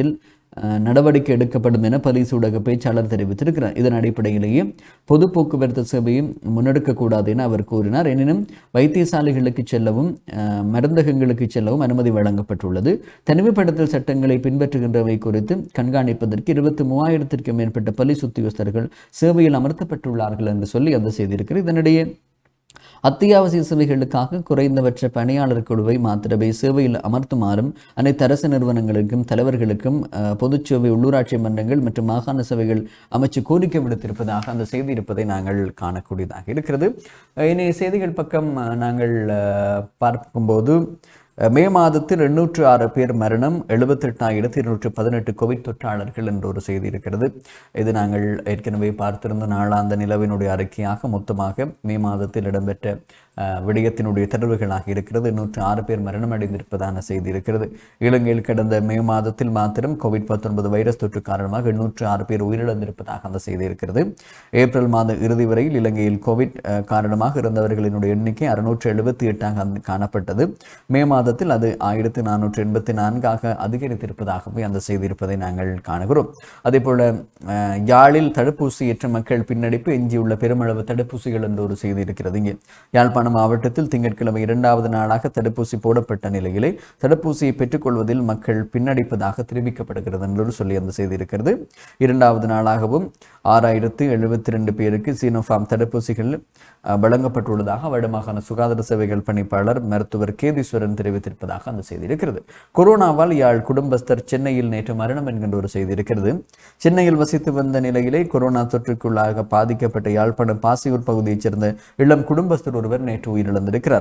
அஹ், நடவடிக்கை எடுக்கப்படும் என பலிஸ் ஊடக பேச்சாளர் தெரிவித்திருக்கிறார் இதன் அடிப்படையிலேயே பொது போக்குவரத்து சேவையும் முன்னெடுக்கக்கூடாது என அவர் கூறினார் எனினும் வைத்தியசாலைகளுக்கு செல்லவும் அஹ், மருந்தகங்களுக்கு செல்லவும் அனுமதி வழங்கப்பட்டுள்ளது தனிமைப்படுத்தல் சட்டங்களை பின்பற்றுகின்றவை குறித்து கண்காணிப்பதற்கு இருபத்தி மூவாயிரத்திற்கும் மேற்பட்ட பலிஸ் உத்தியோகஸ்தர்கள் சேவையில் அமர்த்தப்பட்டுள்ளார்கள் என்று சொல்லி அந்த செய்தி இருக்கிறது இதனிடையே அத்தியாவசிய சேவைகளுக்காக குறைந்தபட்ச பணியாளர் குழுவை மாத்திரமே சேவையில் அமர்த்துமாறும் அனைத்து அரசு நிறுவனங்களுக்கும் தலைவர்களுக்கும் அஹ், பொதுச் சேவை உள்ளூராட்சி மன்றங்கள் மற்றும் மாகாண சபைகள் அமைச்சு கோரிக்கை விடுத்திருப்பதாக அந்த செய்தி இருப்பதை நாங்கள் காணக்கூடியதாக இருக்கிறது அஹ், இனி செய்திகள் பக்கம் அஹ், நாங்கள் அஹ், பார்க்கும்போது அஹ், மே மாதத்தில் எண்ணூற்று ஆறு பேர் மரணம் எழுபத்தெட்டாயிரத்தி இருநூற்று பதினெட்டு கோவிட் தொற்றாளர்கள் என்ற ஒரு செய்தி இருக்கிறது இது நாங்கள் ஏற்கனவே பார்த்திருந்த நாளாந்த நிலவினுடைய அறிக்கையாக மொத்தமாக மே மாதத்தில் இடம்பெற்ற அஹ், விடயத்தினுடைய தொடர்புகளாக இருக்கிறது நூற்று ஆறு பேர் மரணம் அடைந்திருப்பதான செய்தி இருக்கிறது இலங்கையில் கடந்த மே மாதத்தில் மாத்திரம் கோவிட் பத்தொன்பது வைரஸ் தொற்று காரணமாக எண்ணூற்று ஆறு பேர் உயிரிழந்திருப்பதாக அந்த செய்தி இருக்கிறது ஏப்ரல் மாத இறுதி வரையில் இலங்கையில் கோவிட் அஹ், காரணமாக இருந்தவர்களினுடைய எண்ணிக்கை அறுநூற்று எழுபத்தி எட்டாக அந்த- காணப்பட்டது மே மாதத்தில் அது ஆயிரத்தி நானூற்று எண்பத்தி நான்காக அதிகரித்திருப்பதாகவே அந்த செய்தி இருப்பதை நாங்கள் காணுகிறோம் அதே போல அஹ், யாழில் தடுப்பூசியற்ற மக்கள் பின்னடிப்பு எஞ்சியுள்ள பெருமளவு தடுப்பூசிகள் என்ற ஒரு செய்தி இருக்கிறது இங்கே யாழ்ப்பாணம் மாவட்டத்தில் திங்கட்கிழமை இரண்டாவது நாளாக தடுப்பூசி போடப்பட்ட நிலையிலே தடுப்பூசியை பெற்றுக்கொள்வதில் மக்கள் பின்னடிப்பதாக தெரிவிக்கப்படுகிறது என்று சொல்லி அந்த செய்தி இருக்கிறது இரண்டாவது நாளாகவும் ஆறாயிரத்து எழுபத்தி ரெண்டு பேருக்கு சீனோஃபார்ம் தடுப்பூசிகள் அஹ், வழங்கப்பட்டுள்ளதாக வடமாகாண சுகாதார சேவைகள் பணிப்பாளர் மருத்துவர் கேதீஸ்வரன் தெரிவித்திருப்பதாக அந்த செய்தி இருக்கிறது கொரோனாவால் யாழ் குடும்பஸ்தர் சென்னையில் நேற்று மரணம் என்கின்ற ஒரு செய்தி இருக்கிறது சென்னையில் வசித்து வந்த நிலையிலே கொரோனா தொற்றுக்குள்ளாக பாதிக்கப்பட்ட யாழ்ப்பாணம் பாசியூர் பகுதியைச் சேர்ந்த இளம் குடும்பஸ்தர் ஒருவர் நேற்று உயிரிழந்திருக்கிறார்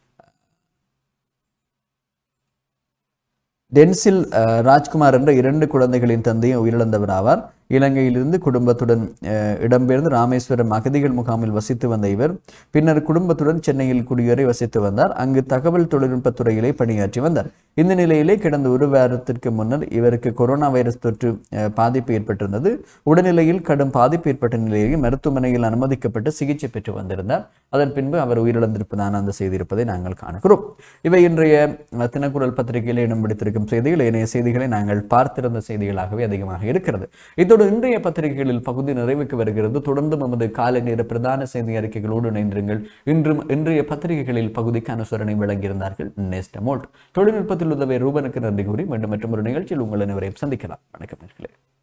டென்சில் அஹ், ராஜ்குமார் என்ற இரண்டு குழந்தைகளின் தந்தையும் உயிரிழந்தவர் ஆவார் இலங்கையிலிருந்து குடும்பத்துடன் அஹ், இடம்பெயர்ந்து ராமேஸ்வரம் அகதிகள் முகாமில் வசித்து வந்த இவர் பின்னர் குடும்பத்துடன் சென்னையில் குடியேறி வசித்து வந்தார் அங்கு தகவல் தொழில்நுட்பத் துறையிலே பணியாற்றி வந்தார் இந்த நிலையிலே கடந்த ஒரு வாரத்திற்கு முன்னர் இவருக்கு கொரோனா வைரஸ் தொற்று அஹ், பாதிப்பு ஏற்பட்டிருந்தது உடல்நிலையில் கடும் பாதிப்பு ஏற்பட்ட நிலையில் மருத்துவமனையில் அனுமதிக்கப்பட்டு சிகிச்சை பெற்று வந்திருந்தார் அதன் பின்பு அவர் உயிரிழந்திருப்பதான அந்த செய்தி இருப்பதை நாங்கள் காணுகிறோம் இவை இன்றைய அஹ், தினக்குரல் பத்திரிகையில் இடம் பிடித்திருக்கும் செய்திகள் ஏனைய செய்திகளை நாங்கள் பார்த்திருந்த செய்திகளாகவே அதிகமாக இருக்கிறது இதோடு இன்றைய பத்திரிகைகளில் பகுதி நிறைவுக்கு வருகிறது தொடர்ந்து நமது காலை நேர பிரதான செய்தி அறிக்கைகளோடு இணைந்திருங்கள் இன்றும் இன்றைய பத்திரிகைகளில் பகுதிக்கு அனுசரணை வழங்கியிருந்தார்கள் நெஸ்டமோல்ட் தொழில்நுட்பத்தில் உதவிய ரூபனுக்கு நன்றி கூறி மீண்டும் மற்றும் ஒரு நிகழ்ச்சியில் உங்கள் அனைவரையும் சந்திக்கலாம் வணக்கம் நேர்களே